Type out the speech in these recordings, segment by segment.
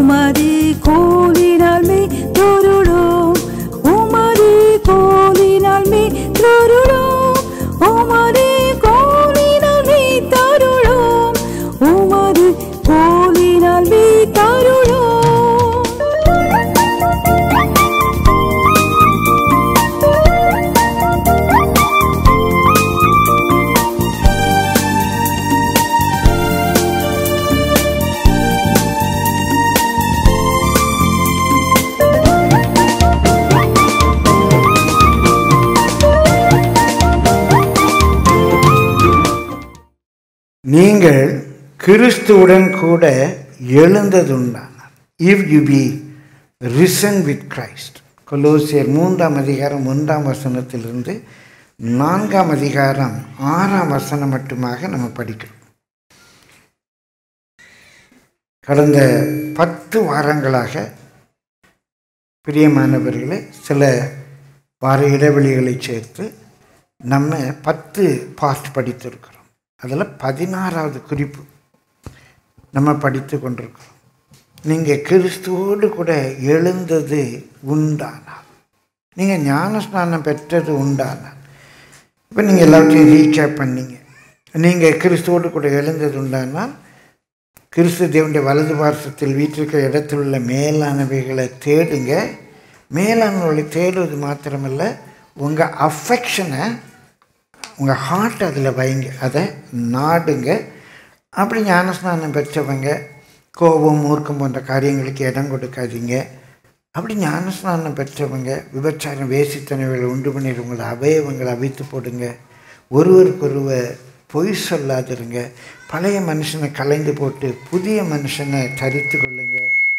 உமது கோலினால் மே தொருளோம் உமது கோலினால் மே தொருளோம் உமது கோலினால் மே தருளோம் உமது கோலினால் மே தருளோம் நீங்கள் கிறிஸ்துவுடன் கூட எழுந்ததுண்டானார் if you be risen with Christ கொலோசியர் மூன்றாம் அதிகாரம் ஒன்றாம் வசனத்திலிருந்து நான்காம் அதிகாரம் ஆறாம் வசனம் மட்டுமாக நம்ம படிக்கிறோம் கடந்த பத்து வாரங்களாக பிரியமானவர்களே சில வார இடைவெளிகளை சேர்த்து நம்ம பத்து பார்ட் படித்திருக்கிறோம் அதில் பதினாறாவது குறிப்பு நம்ம படித்து கொண்டிருக்கிறோம் நீங்கள் கிறிஸ்துவோடு கூட எழுந்தது உண்டானால் நீங்கள் ஞானஸ்நானம் பெற்றது உண்டானால் இப்போ நீங்கள் எல்லாத்தையும் ரீகேப் பண்ணீங்க நீங்கள் கிறிஸ்துவோடு கூட எழுந்தது உண்டானால் கிறிஸ்து தேவனுடைய வலது பார்சத்தில் வீட்டிருக்கிற இடத்தில் உள்ள மேலானவைகளை தேடுங்க மேலானவர்களை தேடுவது மாத்திரமல்ல உங்கள் அஃபெக்ஷனை உங்கள் ஹார்ட் அதில் வைங்க அதை நாடுங்க அப்படி ஞானஸ்நானம் பெற்றவங்க கோபம் மூர்க்கம் போன்ற காரியங்களுக்கு இடம் கொடுக்காதீங்க அப்படி ஞானஸ்நானம் பெற்றவங்க விபச்சாரம் வேசித்தனவுகளை உண்டு பண்ணிடுவங்களை அவயவங்களை அவித்து போடுங்க ஒருவருக்கொருவர் பொய் சொல்லாதிருங்க பழைய மனுஷனை கலைந்து போட்டு புதிய மனுஷனை தரித்து கொள்ளுங்க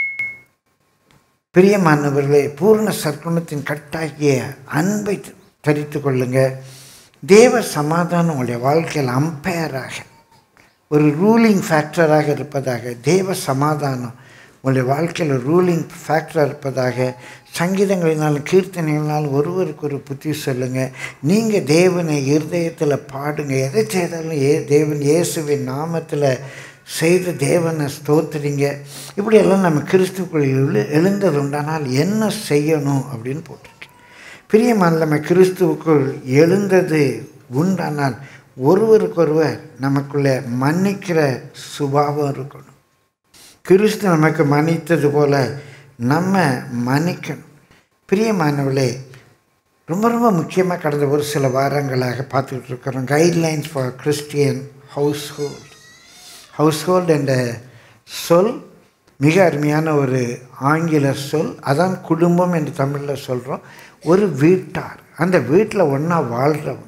பிரியமானவர்களே பூர்ண சர்க்குணத்தின் கட்டாகிய அன்பை தரித்து கொள்ளுங்க தேவ சமாதானம் உங்களுடைய வாழ்க்கையில் அம்பையராக ஒரு ரூலிங் ஃபேக்டராக இருப்பதாக தேவ சமாதானம் உங்களுடைய வாழ்க்கையில் ரூலிங் ஃபேக்டராக இருப்பதாக சங்கீதங்களினாலும் கீர்த்தனைகளினாலும் ஒருவருக்கு ஒரு புத்தி சொல்லுங்கள் நீங்கள் தேவனை இருதயத்தில் பாடுங்க எதை செய்தாலும் ஏ தேவன் இயேசுவின் நாமத்தில் செய்து தேவனை ஸ்தோத்துறீங்க இப்படியெல்லாம் நம்ம கிறிஸ்துக்குள் எழு எழுந்தது உண்டானால் என்ன செய்யணும் அப்படின்னு போட்டிருக்கேன் பிரியமான நம்ம கிறிஸ்துவுக்குள் எழுந்தது உண்டானால் ஒருவருக்கொருவர் நமக்குள்ளே மன்னிக்கிற சுபாவம் இருக்கணும் கிறிஸ்து நமக்கு மன்னித்தது போல நம்ம மன்னிக்கணும் பிரியமானவர்களே ரொம்ப ரொம்ப முக்கியமாக கடந்த ஒரு சில வாரங்களாக பார்த்துக்கிட்டு இருக்கிறோம் guidelines for Christian household household என்ற சொல் மிக அருமையான ஒரு ஆங்கில சொல் அதான் குடும்பம் என்று தமிழில் சொல்கிறோம் ஒரு வீட்டார் அந்த வீட்டில் ஒன்றா வாழ்கிறவங்க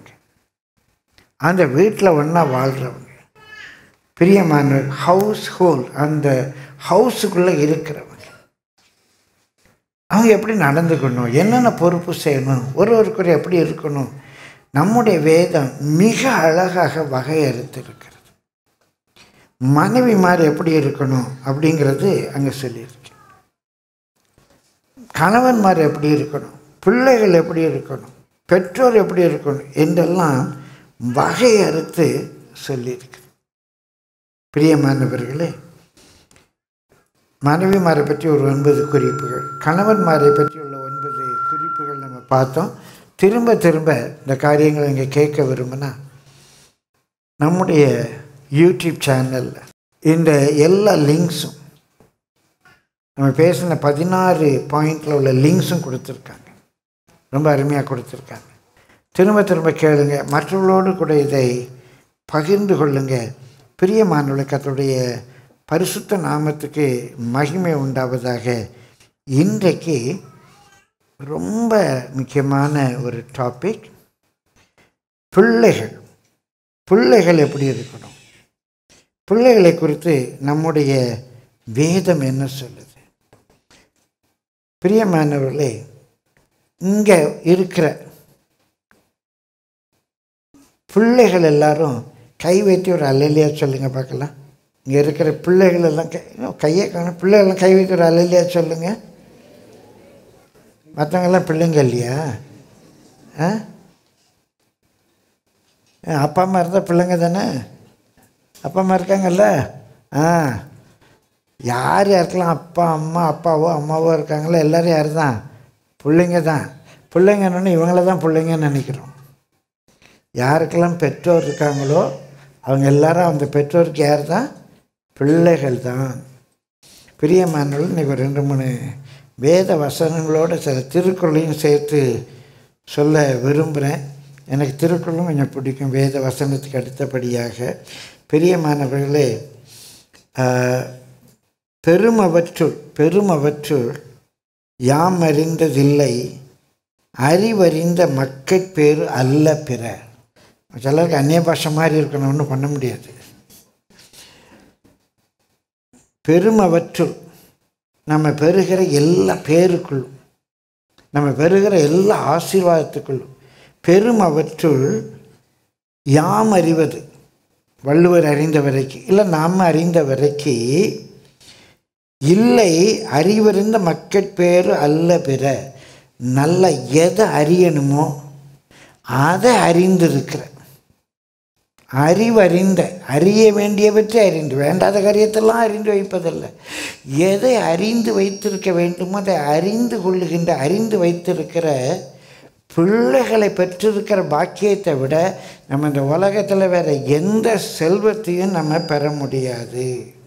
அந்த வீட்டில் ஒன்றா வாழ்கிறவங்க பிரியமான ஹவுஸ் ஹோல் அந்த ஹவுஸுக்குள்ளே இருக்கிறவங்க அவங்க எப்படி நடந்துக்கணும் என்னென்ன பொறுப்பு செய்யணும் ஒருவருக்கொரு எப்படி இருக்கணும் நம்முடைய வேதம் மிக அழகாக வகையறுத்திருக்கிறது மனைவிமார் எப்படி இருக்கணும் அப்படிங்கிறது அங்கே சொல்லியிருக்கு கணவன்மார் எப்படி இருக்கணும் பிள்ளைகள் எப்படி இருக்கணும் பெற்றோர் எப்படி இருக்கணும் என்றெல்லாம் வகையறுத்து சொல்லியிருக்கு பிரியமானவர்களே மனைவிமாரை பற்றி ஒரு ஒன்பது குறிப்புகள் கணவன்மாரை பற்றி உள்ள ஒன்பது குறிப்புகள் நம்ம பார்த்தோம் திரும்ப திரும்ப இந்த காரியங்களை இங்கே கேட்க விரும்பினா நம்முடைய யூடியூப் சேனலில் இந்த எல்லா லிங்க்ஸும் நம்ம பேசின பதினாறு பாயிண்டில் உள்ள லிங்க்ஸும் கொடுத்துருக்காங்க ரொம்ப அருமையாக கொடுத்துருக்காங்க திரும்ப திரும்ப கேளுங்க மற்றவர்களோடு கூட இதை பகிர்ந்து கொள்ளுங்க பிரியமானவளை கத்தருடைய பரிசுத்த நாமத்துக்கு மகிமை உண்டாவதாக இன்றைக்கு ரொம்ப முக்கியமான ஒரு டாபிக் பிள்ளைகள் பிள்ளைகள் எப்படி இருக்கணும் பிள்ளைகளை குறித்து நம்முடைய வேதம் என்ன சொல்லுது பிரியமானவர்களே இங்கே இருக்கிற பிள்ளைகள் எல்லாரும் கை வைத்து ஒரு அல்லையா சொல்லுங்க பார்க்கலாம் இங்கே இருக்கிற பிள்ளைகள் எல்லாம் கை இன்னும் கையை காணும் பிள்ளைகள்லாம் கை வைத்து ஒரு அல்லையா சொல்லுங்க மற்றவங்கெல்லாம் பிள்ளைங்க இல்லையா ஆ ஆ, அப்பா அம்மா இருந்தால் பிள்ளைங்க தானே அப்பா அம்மா இருக்காங்கல்ல ஆ யார் யாருக்கெல்லாம் அப்பா அம்மா அப்பாவோ அம்மாவோ இருக்காங்களோ எல்லோரும் யார் தான் பிள்ளைங்க தான் பிள்ளைங்கன்னு இவங்கள தான் பிள்ளைங்கன்னு நினைக்கிறோம் யாருக்கெல்லாம் பெற்றோர் இருக்காங்களோ அவங்க எல்லாரும் அந்த பெற்றோருக்கு யார் தான் பிள்ளைகள் தான் பிரியமானவர்கள் இன்றைக்கி ஒரு ரெண்டு மூணு வேத வசனங்களோட சில திருக்குறளையும் சேர்த்து சொல்ல விரும்புகிறேன் எனக்கு திருக்குறளும் கொஞ்சம் பிடிக்கும் வேத வசனத்துக்கு அடுத்தபடியாக பிரியமானவர்களே ஆஹ், பெருமவற்றுள் பெருமவற்றுள் யாம் அறிந்ததில்லை அறிவறிந்த மக்கட்பேறு அல்ல பிற சிலருக்கு அந்நிய பாஷை மாதிரி இருக்கணும்னு பண்ண முடியாது பெருமவற்றுள் நம்ம பெறுகிற எல்லா பேருக்குள்ளும் நம்ம பெறுகிற எல்லா ஆசீர்வாதத்துக்குள்ளும் பெருமவற்றுள் யாம் அறிவது வள்ளுவர் அறிந்த வரைக்கும் இல்லை நாம் அறிந்த வரைக்கும் இல்லை அறிவறிந்த மக்கட்பேறு அல்ல பிற நல்ல எதை அறியணுமோ அதை அறிந்திருக்கிற அறிவறிந்த அறிய வேண்டியவற்றை அறிந்து வேண்டாத காரியத்தெல்லாம் அறிந்து வைப்பதல்ல எதை அறிந்து வைத்திருக்க வேண்டுமோ அதை அறிந்து கொள்ளுகின்ற அறிந்து வைத்திருக்கிற பிள்ளைகளை பெற்றிருக்கிற பாக்கியத்தை விட நம்ம இந்த உலகத்தில் வேற எந்த செல்வத்தையும் நம்ம பெற முடியாது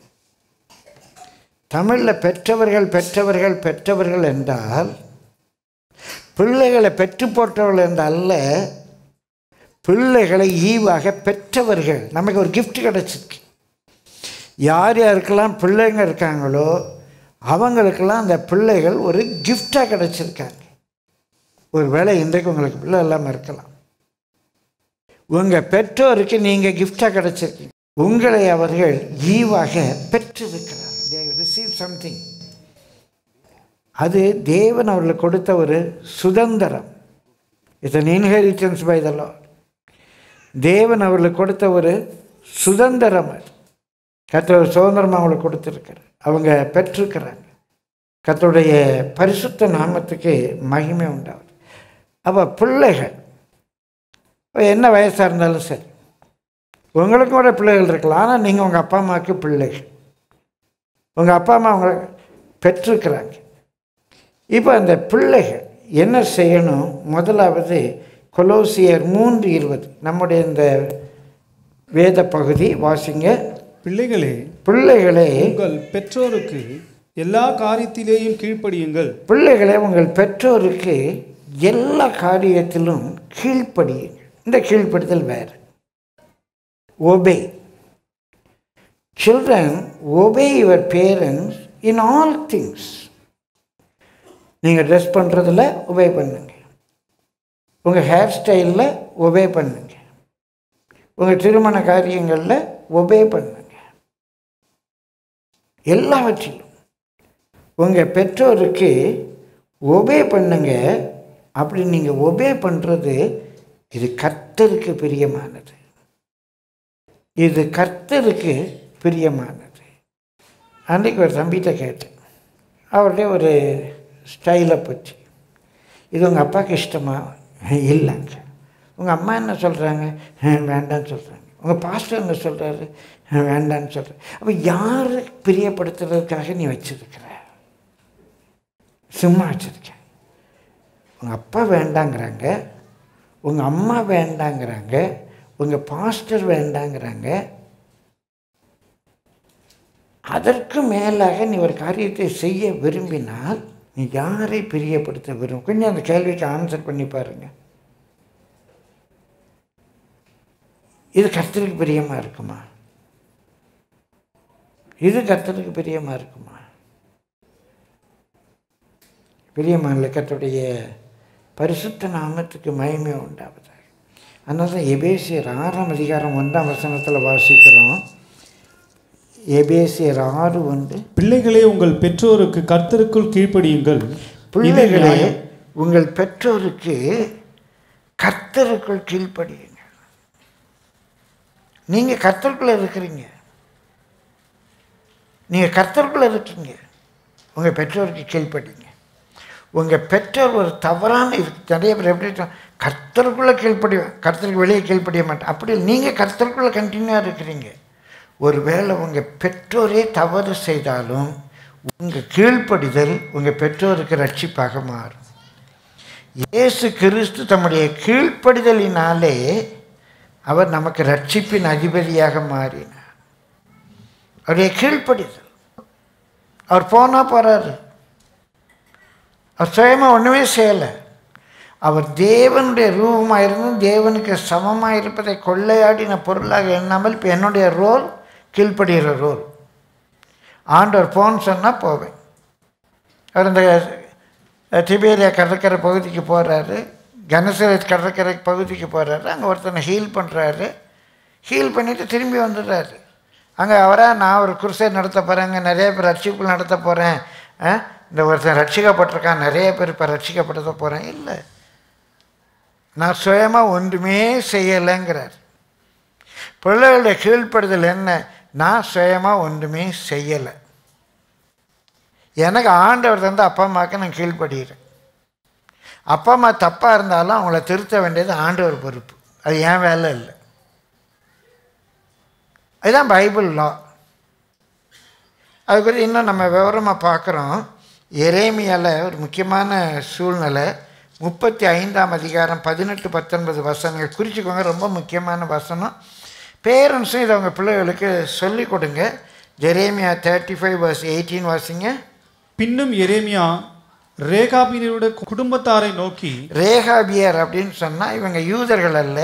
தமிழில் பெற்றவர்கள் பெற்றவர்கள் பெற்றவர்கள் என்றால் பிள்ளைகளை பெற்று போட்டவர்கள் என்று அல்ல பிள்ளைகளை ஈவாக பெற்றவர்கள் நமக்கு ஒரு gift கிடச்சிருக்கு யார் யாருக்கெல்லாம் பிள்ளைங்க இருக்காங்களோ அவங்களுக்கெல்லாம் அந்த பிள்ளைகள் ஒரு கிஃப்டாக கிடச்சிருக்காங்க ஒரு வேளை இன்றைக்கு உங்களுக்கு பிள்ளை இல்லாமல் இருக்கலாம் உங்கள் பெற்றோருக்கு நீங்கள் கிஃப்டாக கிடச்சிருக்கீங்க உங்களை அவர்கள் ஈவாக பெற்றிருக்கிறார் தே ரிசீவ் சம்திங் அது தேவன் அவர்களுக்கு கொடுத்த ஒரு சுதந்திரம் it's an inheritance by the Lord தேவன் அவர்களுக்கு கொடுத்த ஒரு சுதந்திரம் அது கர்த்தர் சுதந்திரம் அவங்களுக்கு கொடுத்துருக்காரு அவங்க பெற்றிருக்கிறாங்க கர்த்தருடைய பரிசுத்த நாமத்துக்கு மகிமை உண்டாகுது அப்போ பிள்ளைகள் என்ன வயசாக இருந்தாலும் சரி உங்களுக்கும் கூட பிள்ளைகள் இருக்கலாம் ஆனால் நீங்கள் உங்கள் அப்பா அம்மாவுக்கு பிள்ளைகள் உங்கள் அப்பா அம்மா அவங்களை பெற்றிருக்கிறாங்க இப்போ அந்த பிள்ளைகள் என்ன செய்யணும் முதலாவது கொலோசியர் மூன்று இருபது நம்முடைய இந்த வேத பகுதி வாசிங்க பிள்ளைகளே பிள்ளைகளே உங்கள் பெற்றோருக்கு எல்லா காரியத்திலேயும் கீழ்ப்படியுங்கள் பிள்ளைகளே உங்கள் பெற்றோருக்கு எல்லா காரியத்திலும் கீழ்ப்படியுங்கள் இந்த கீழ்ப்படுதல் வேறு obey children obey your parents in all things நீங்கள் ட்ரெஸ் பண்ணுறதுல ஒபே பண்ணுங்க உங்கள் ஹேர் ஸ்டைலில் ஒபே பண்ணுங்க உங்கள் திருமண காரியங்களில் ஒபே பண்ணுங்க எல்லாவற்றிலும் உங்கள் பெற்றோருக்கு ஒபே பண்ணுங்க அப்படி நீங்கள் ஒபே பண்ணுறது இது கர்த்தருக்கு பிரியமானது இது கர்த்தருக்கு பிரியமானது அன்றைக்கு ஒரு தம்பிகிட்ட கேட்டேன் அவருடைய ஒரு ஸ்டைலை பற்றி இது உங்கள் அப்பாவுக்கு இஷ்டமா இல்லைங்க உங்கள் அம்மா என்ன சொல்கிறாங்க வேண்டான்னு சொல்கிறாங்க உங்கள் பாஸ்டர் என்ன சொல்கிறாரு வேண்டான்னு சொல்கிறார் அப்போ யார் பிரியப்படுத்துறதுக்காக நீ வச்சிருக்கிற சும்மா வச்சுருக்கேன் உங்கள் அப்பா வேண்டாங்கிறாங்க உங்கள் அம்மா வேண்டாங்கிறாங்க உங்கள் பாஸ்டர் வேண்டாங்கிறாங்க அதற்கு மேலாக நீ ஒரு காரியத்தை செய்ய விரும்பினால் நீ யாரை பிரியப்படுத்த விரும்பும் கொஞ்சம் அந்த கேள்விக்கு ஆன்சர் பண்ணி பாருங்க இது கர்த்தருக்கு பிரியமாக இருக்குமா இது கர்த்தருக்கு பிரியமாக இருக்குமா பிரியமான கர்த்தருடைய பரிசுத்த நாமத்துக்கு மகிமை உண்டாவதாக அதனால தான் எபேசியர் ஆறாம் அதிகாரம் ஒன்றாம் வசனத்தில் வாசிக்கிறோம் எபேசியர் ஆறு ஒன்று பிள்ளைகளே உங்கள் பெற்றோருக்கு கர்த்தருக்குள் கீழ்ப்படியுங்கள் இது பிள்ளைகளே நியாயம். உங்கள் பெற்றோருக்கு கர்த்தருக்குள் கீழ்ப்படியுங்க நீங்கள் கர்த்தருக்குள்ள இருக்கிறீங்க நீங்கள் கர்த்தருக்குள்ள இருக்கீங்க உங்கள் பெற்றோருக்கு கீழ்ப்படிங்க உங்கள் பெற்றோர் ஒரு தவறான இருக்கு நிறைய பேர் எப்படி சொல்றாங்க, கர்த்தருக்குள்ளே கீழ்ப்படிவேன் கர்த்தருக்கு வெளியே கீழ்ப்படிய மாட்டேன் அப்படி இல்லை. நீங்கள் கர்த்தருக்குள்ளே கண்டினியூவாக இருக்கிறீங்க ஒருவேளை உங்கள் பெற்றோரே தவறு செய்தாலும் உங்கள் கீழ்ப்படிதல் உங்கள் பெற்றோருக்கு ரட்சிப்பாக மாறும் இயேசு கிறிஸ்து தம்முடைய கீழ்ப்படிதலினாலே அவர் நமக்கு ரட்சிப்பின் அதிபதியாக மாறினார் அவருடைய கீழ்ப்படிதல் அவர் போனால் போகிறாரு அவர் சுயமாக ஒன்றுமே செய்யலை அவர் தேவனுடைய ரூபமாக இருந்தும் தேவனுக்கு சமமாக இருப்பதை கொள்ளையாடின பொருளாக எண்ணாமல் இப்போ என்னுடைய ரோல் கீழ்ப்படுகிற ரோல் ஆண்டவர் போன்னு சொன்னால் போவேன் அவர் இந்த திபேரியா கடற்கரை பகுதிக்கு போகிறாரு கனசரத் கடற்கரை பகுதிக்கு போகிறாரு அங்கே ஒருத்தனை ஹீல் பண்ணுறாரு ஹீல் பண்ணிவிட்டு திரும்பி வந்துடுறாரு அங்கே அவராக நான் ஒரு குருசை நடத்த போகிறேன் அங்கே நிறைய பேர் ரட்சிப்பு நடத்த போகிறேன் இந்த ஒருத்தன் ரட்சிக்கப்பட்டிருக்கான் நிறைய பேர் இப்போ ரட்சிக்கப்பட போகிறேன் இல்லை நான் சுயமாக ஒன்றுமே செய்யலைங்கிறார் பிள்ளைகளுடைய கீழ்ப்படுதல் என்ன நான் சுயமாக ஒன்றுமே செய்யலை எனக்கு ஆண்டவர் தந்த அப்பா அம்மாவுக்கு நான் கீழ்ப்படுகிறேன் அப்பா அம்மா தப்பாக இருந்தாலும் அவங்கள திருத்த வேண்டியது ஆண்டவர் பொறுப்பு அது என் வேலை இல்லை அதுதான் பைபிள் லா அது குறித்து இன்னும் நம்ம விவரமாக பார்க்குறோம் எரேமியால ஒரு முக்கியமான சூழ்நிலை முப்பத்தி ஐந்தாம் அதிகாரம் பதினெட்டு பத்தொன்பது வசனங்கள் குறிச்சிக்கோங்க ரொம்ப முக்கியமான வசனம் பேரண்ட்ஸும் இதை அவங்க பிள்ளைகளுக்கு சொல்லிக் கொடுங்க Jeremiah thirty five verse eighteen வாசிங்க பின்னும் எரேமியா ரேகாபியருடைய குடும்பத்தாரை நோக்கி ரேகாபியர் அப்படின்னு சொன்னால் இவங்க யூதர்கள் அல்ல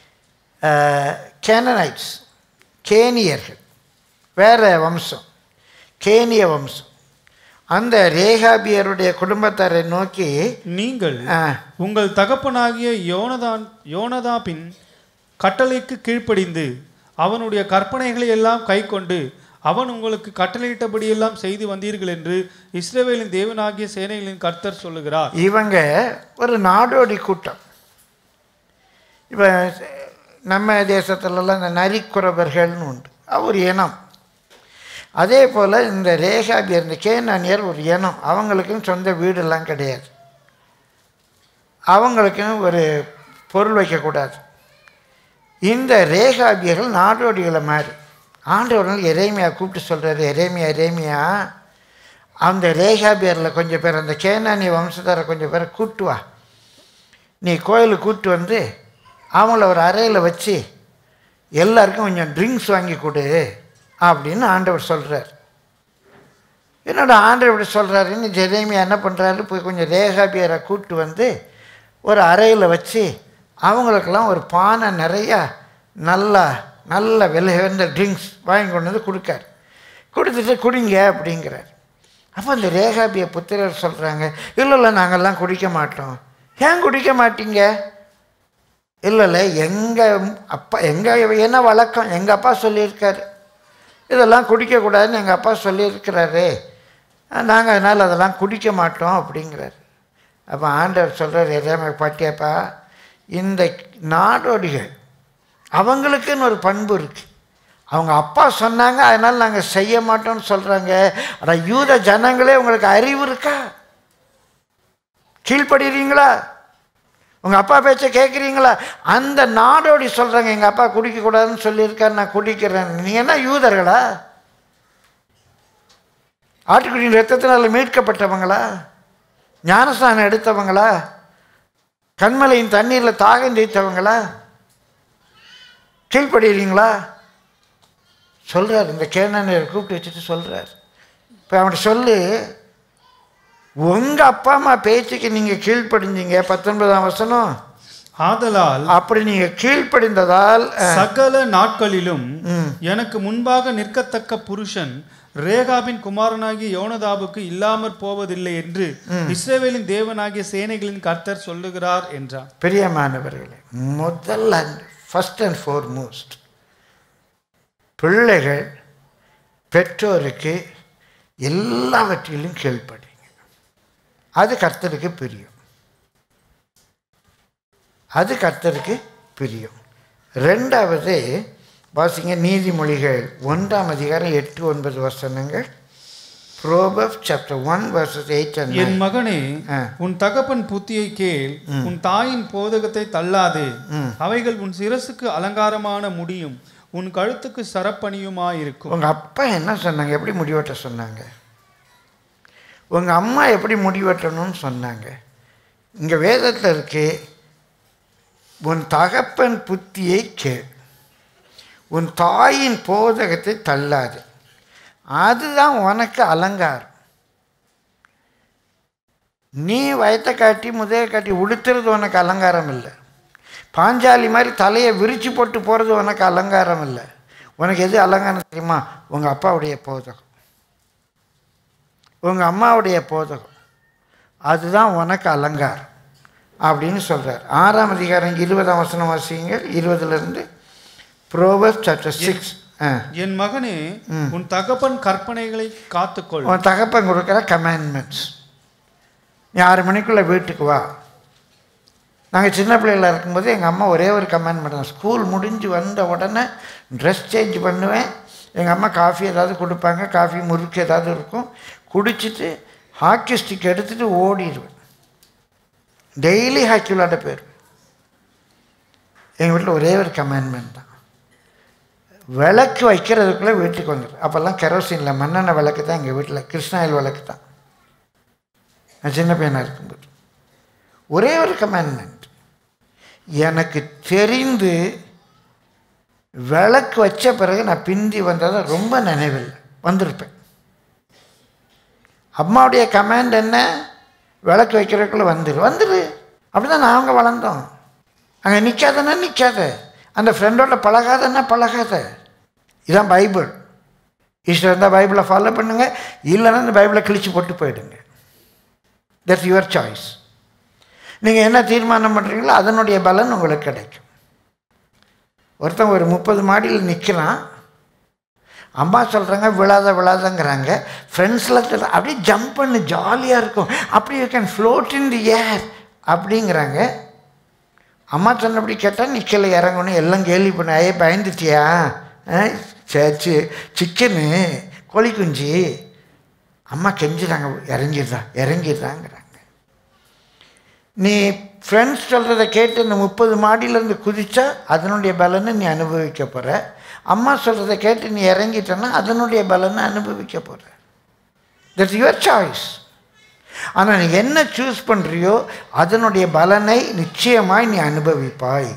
கேனனைட்ஸ் கேனியர்கள் வேற வம்சம் கேனிய வம்சம் அந்த ரேகாபியருடைய குடும்பத்தாரை நோக்கி நீங்கள் ஆ, உங்கள் தகப்பனாகிய யோனதான் யோனதாபின் கட்டளைக்கு கீழ்ப்படிந்து அவனுடைய கற்பனைகளை எல்லாம் கைக்கொண்டு அவன் உங்களுக்கு கட்டளையிட்டபடியெல்லாம் செய்து வந்தீர்கள் என்று இஸ்ரவேலின் தேவனாகிய சேனைகளின் கர்த்தர் சொல்லுகிறார் இவங்க ஒரு நாடோடி கூட்டம் இப்போ நம்ம தேசத்துலலாம் இந்த நரிக்குறவர்கள்னு உண்டு அவர் இனம் அதே போல் இந்த ரேகாபியர் இந்த கேனானியர் ஒரு இனம் அவங்களுக்கும் சொந்த வீடெல்லாம் கிடையாது அவங்களுக்கும் ஒரு பொருள் வைக்கக்கூடாது இந்த ரேகாபியர்கள் நாடோடிகளை மாதிரி ஆண்டவர்கள் எரேமியா கூப்பிட்டு சொல்கிறாரு எரேமியா எரேமியா அந்த ரேகாபியரில் கொஞ்சம் பேர் அந்த கேனானி வம்சத்தாரை கொஞ்சம் பேரை கூட்டு வா நீ கோயிலுக்கு கூட்டு வந்து அவங்கள ஒரு அறையில் வச்சு எல்லாருக்கும் கொஞ்சம் ட்ரிங்க்ஸ் வாங்கி கொடு அப்படின்னு ஆண்டவர் சொல்கிறார் என்னோட ஆண்டவர் இப்படி சொல்கிறாருன்னு ஜெரேமியா என்ன பண்ணுறாரு போய் கொஞ்சம் ரேகாபியரை கூட்டு வந்து ஒரு அறையில் வச்சு அவங்களுக்கெல்லாம் ஒரு பானை நிறையா நல்லா நல்ல விலை உயர்ந்த ட்ரிங்க்ஸ் வாங்கி கொண்டு வந்து கொடுக்காரு கொடுத்துட்டு குடிங்க அப்படிங்கிறார் அப்போ அந்த ரேகாபிய புத்திரர் சொல்கிறாங்க இல்லை இல்லை நாங்கள்லாம் குடிக்க மாட்டோம் ஏன் குடிக்க மாட்டீங்க இல்லை இல்லை எங்கள் அப்பா எங்கள் என்ன வழக்கம் எங்கள் அப்பா சொல்லியிருக்காரு இதெல்லாம் குடிக்கக்கூடாதுன்னு எங்கள் அப்பா சொல்லியிருக்கிறாரு நாங்கள் அதனால் அதெல்லாம் குடிக்க மாட்டோம் அப்படிங்கிறாரு அப்போ ஆண்டவர் சொல்கிறார் எதாமே பாட்டியாப்பா இந்த நாடோடிகள் அவங்களுக்குன்னு ஒரு பண்பு இருக்குது அவங்க அப்பா சொன்னாங்க அதனால் நாங்கள் செய்ய மாட்டோம்னு சொல்கிறாங்க ஆனால் யூத ஜனங்களே உங்களுக்கு அறிவு இருக்கா கீழ்ப்படுறீங்களா உங்கள் அப்பா பேச்சை கேட்குறீங்களா அந்த நாடோடி சொல்கிறாங்க எங்கள் அப்பா குடிக்கக்கூடாதுன்னு சொல்லியிருக்காரு நான் குடிக்கிறேன் நீங்கள் என்ன யூதர்களா ஆட்டுக்குடியின் ரத்தத்தினால் மீட்கப்பட்டவங்களா ஞானஸ்தானம் எடுத்தவங்களா கண்மலையின் தண்ணீரில் தாகம் தீர்த்தவங்களா கீழ்ப்படுறீங்களா சொல்கிறார் இந்த கேனனையர் கூப்பிட்டு வச்சுட்டு சொல்கிறார் இப்போ அவன்கிட்ட சொல்லு உங்கள் அப்பா அம்மா பேச்சுக்கு நீங்கள் கீழ்ப்படிஞ்சீங்க பத்தொன்பதாம் வசனம் ஆதலால் அப்படி நீங்கள் கீழ்ப்படிந்ததால் அஹ், சகல நாட்களிலும் ம். எனக்கு முன்பாக நிற்கத்தக்க புருஷன் ரேகாபின் குமாரனாகிய யோனதாபுக்கு இல்லாமற் போவதில்லை என்று இஸ்ரவேலின் தேவனாகிய சேனைகளின் கர்த்தர் சொல்லுகிறார் என்றான் பிரியமானவர்களே முதல் அண்ட் ஃபஸ்ட் அண்ட் ஃபோர்மோஸ்ட் பிள்ளைகள் பெற்றோருக்கு எல்லாவற்றிலும் கீழ்ப்படிங்க அது கர்த்தருக்கு பிரியம் அது கர்த்தருக்கு பிரியம் ரெண்டாவது வாசிங்க நீதிமொழிகள் ஒன்றாம் அதிகாரம் எட்டு ஒன்பது வசனங்கள் Proverbs chapter one verses eight and என் மகனே ஆ. உன் தகப்பன் புத்தியை கேள் உன் தாயின் போதகத்தை தள்ளாதே ம். அவைகள் உன் சிரசுக்கு அலங்காரமான முடியும் உன் கழுத்துக்கு சரப்பணியுமாயிருக்கும் உங்கள் அப்பா என்ன சொன்னாங்க எப்படி முடிவெட்ட சொன்னாங்க உங்கள் அம்மா எப்படி முடிவெட்டணும்னு சொன்னாங்க இங்கே வேதத்தில் இருக்கு உன் தகப்பன் புத்தியை கேள் உன் தாயின் போதகத்தை தள்ளாது அதுதான் உனக்கு அலங்காரம் நீ வயத்தை காட்டி முதைய காட்டி உடுத்துறது உனக்கு அலங்காரம் இல்லை பாஞ்சாலி மாதிரி தலையை விரிச்சு போட்டு போகிறது உனக்கு அலங்காரம் இல்லை உனக்கு எது அலங்காரம் தெரியுமா உங்கள் அப்பாவுடைய போதகம் உங்கள் அம்மாவுடைய போதகம் அதுதான் உனக்கு அலங்காரம் அப்படின்னு சொல்கிறார் ஆறாம் அதிகாரம் இருபதாம் வசனம் வாசிங்க இருபதுலேருந்து ப்ரோவர்ஸ் சாப்டர் சிக்ஸ் ஆ என் மகனே உன் தகப்பன் கற்பனைகளை காத்துக்கொள் உன் தகப்பன் கொடுக்குற கமாண்ட்மெண்ட்ஸ் நீ ஆறு மணிக்குள்ளே வீட்டுக்கு வா நாங்கள் சின்ன பிள்ளைகள இருக்கும்போது எங்கள் அம்மா ஒரே ஒரு கமெண்ட் பண்ணாங்க ஸ்கூல் முடிஞ்சு வந்த உடனே ட்ரெஸ் சேஞ்ச் பண்ணுவேன் எங்கள் அம்மா காஃபி ஏதாவது கொடுப்பாங்க காஃபி முறுக்கு ஏதாவது இருக்கும் குடிச்சிட்டு ஹாக்கி ஸ்டிக் எடுத்துகிட்டு ஓடிடுவேன் டெய்லி ஹாக்கி விளாட போயிடுவேன் எங்கள் வீட்டில் ஒரே ஒரு கமெண்ட்மெண்ட் தான் விளக்கு வைக்கிறதுக்குள்ளே வீட்டுக்கு வந்துடும் அப்போல்லாம் கெரோசினில் மண்ணெண்ணெய் விளக்கு தான் எங்கள் வீட்டில் கிருஷ்ணாயில் விளக்கு தான் நான் சின்ன பையனாக இருக்கும்போது ஒரே ஒரு கமெண்ட்மெண்ட் எனக்கு தெரிந்து விளக்கு வச்ச பிறகு நான் பிந்தி வந்ததை ரொம்ப நினைவில்லை வந்திருப்பேன் அம்மாவுடைய கமாண்ட் என்ன விளக்கு வைக்கிறதுக்குள்ளே வந்துரு வந்துரு அப்படி தான் நாங்கள் வளர்ந்தோம் அங்கே நிற்காதன்னா நிற்காத அந்த ஃப்ரெண்டோட பழகாதன்னா பழகாத இதான் பைபிள் இஷ்டம் இருந்தால் பைபிளை ஃபாலோ பண்ணுங்க இல்லைன்னா இந்த பைபிளை கிழிச்சு போட்டு போயிடுங்க தட்ஸ் யுவர் சாய்ஸ் நீங்கள் என்ன தீர்மானம் பண்ணுறீங்களோ அதனுடைய பலன் உங்களுக்கு கிடைக்கும் ஒருத்தன் ஒரு முப்பது மாடியில் நிற்கிறான் அம்மா சொல்கிறாங்க விழாத விழாதங்கிறாங்க ஃப்ரெண்ட்ஸில் அப்படியே ஜம்ப் பண்ணு ஜாலியாக இருக்கும் அப்படி you can float in the air அப்படிங்கிறாங்க அம்மா சொன்னபடி கேட்டால் நிற்கல இறங்கணும் எல்லாம் கேள்வி பண்ண ஐயே பயந்துட்டியா சேச்சு சிக்கனு கோழி குஞ்சு அம்மா கெஞ்சுறாங்க இறங்கிடுறா இறங்கிடுறாங்கிறாங்க நீ ஃப்ரெண்ட்ஸ் சொல்கிறத கேட்டு இந்த முப்பது மாடியிலேருந்து குதிச்சா அதனுடைய பலனை நீ அனுபவிக்க போகிற அம்மா சொல்கிறத கேட்டு நீ இறங்கிட்டன்னா அதனுடைய பலனை அனுபவிக்க போகிற தட்ஸ் யுவர் சாய்ஸ் ஆனால் நீ என்ன சூஸ் பண்ணுறியோ அதனுடைய பலனை நிச்சயமாய் நீ அனுபவிப்பாய்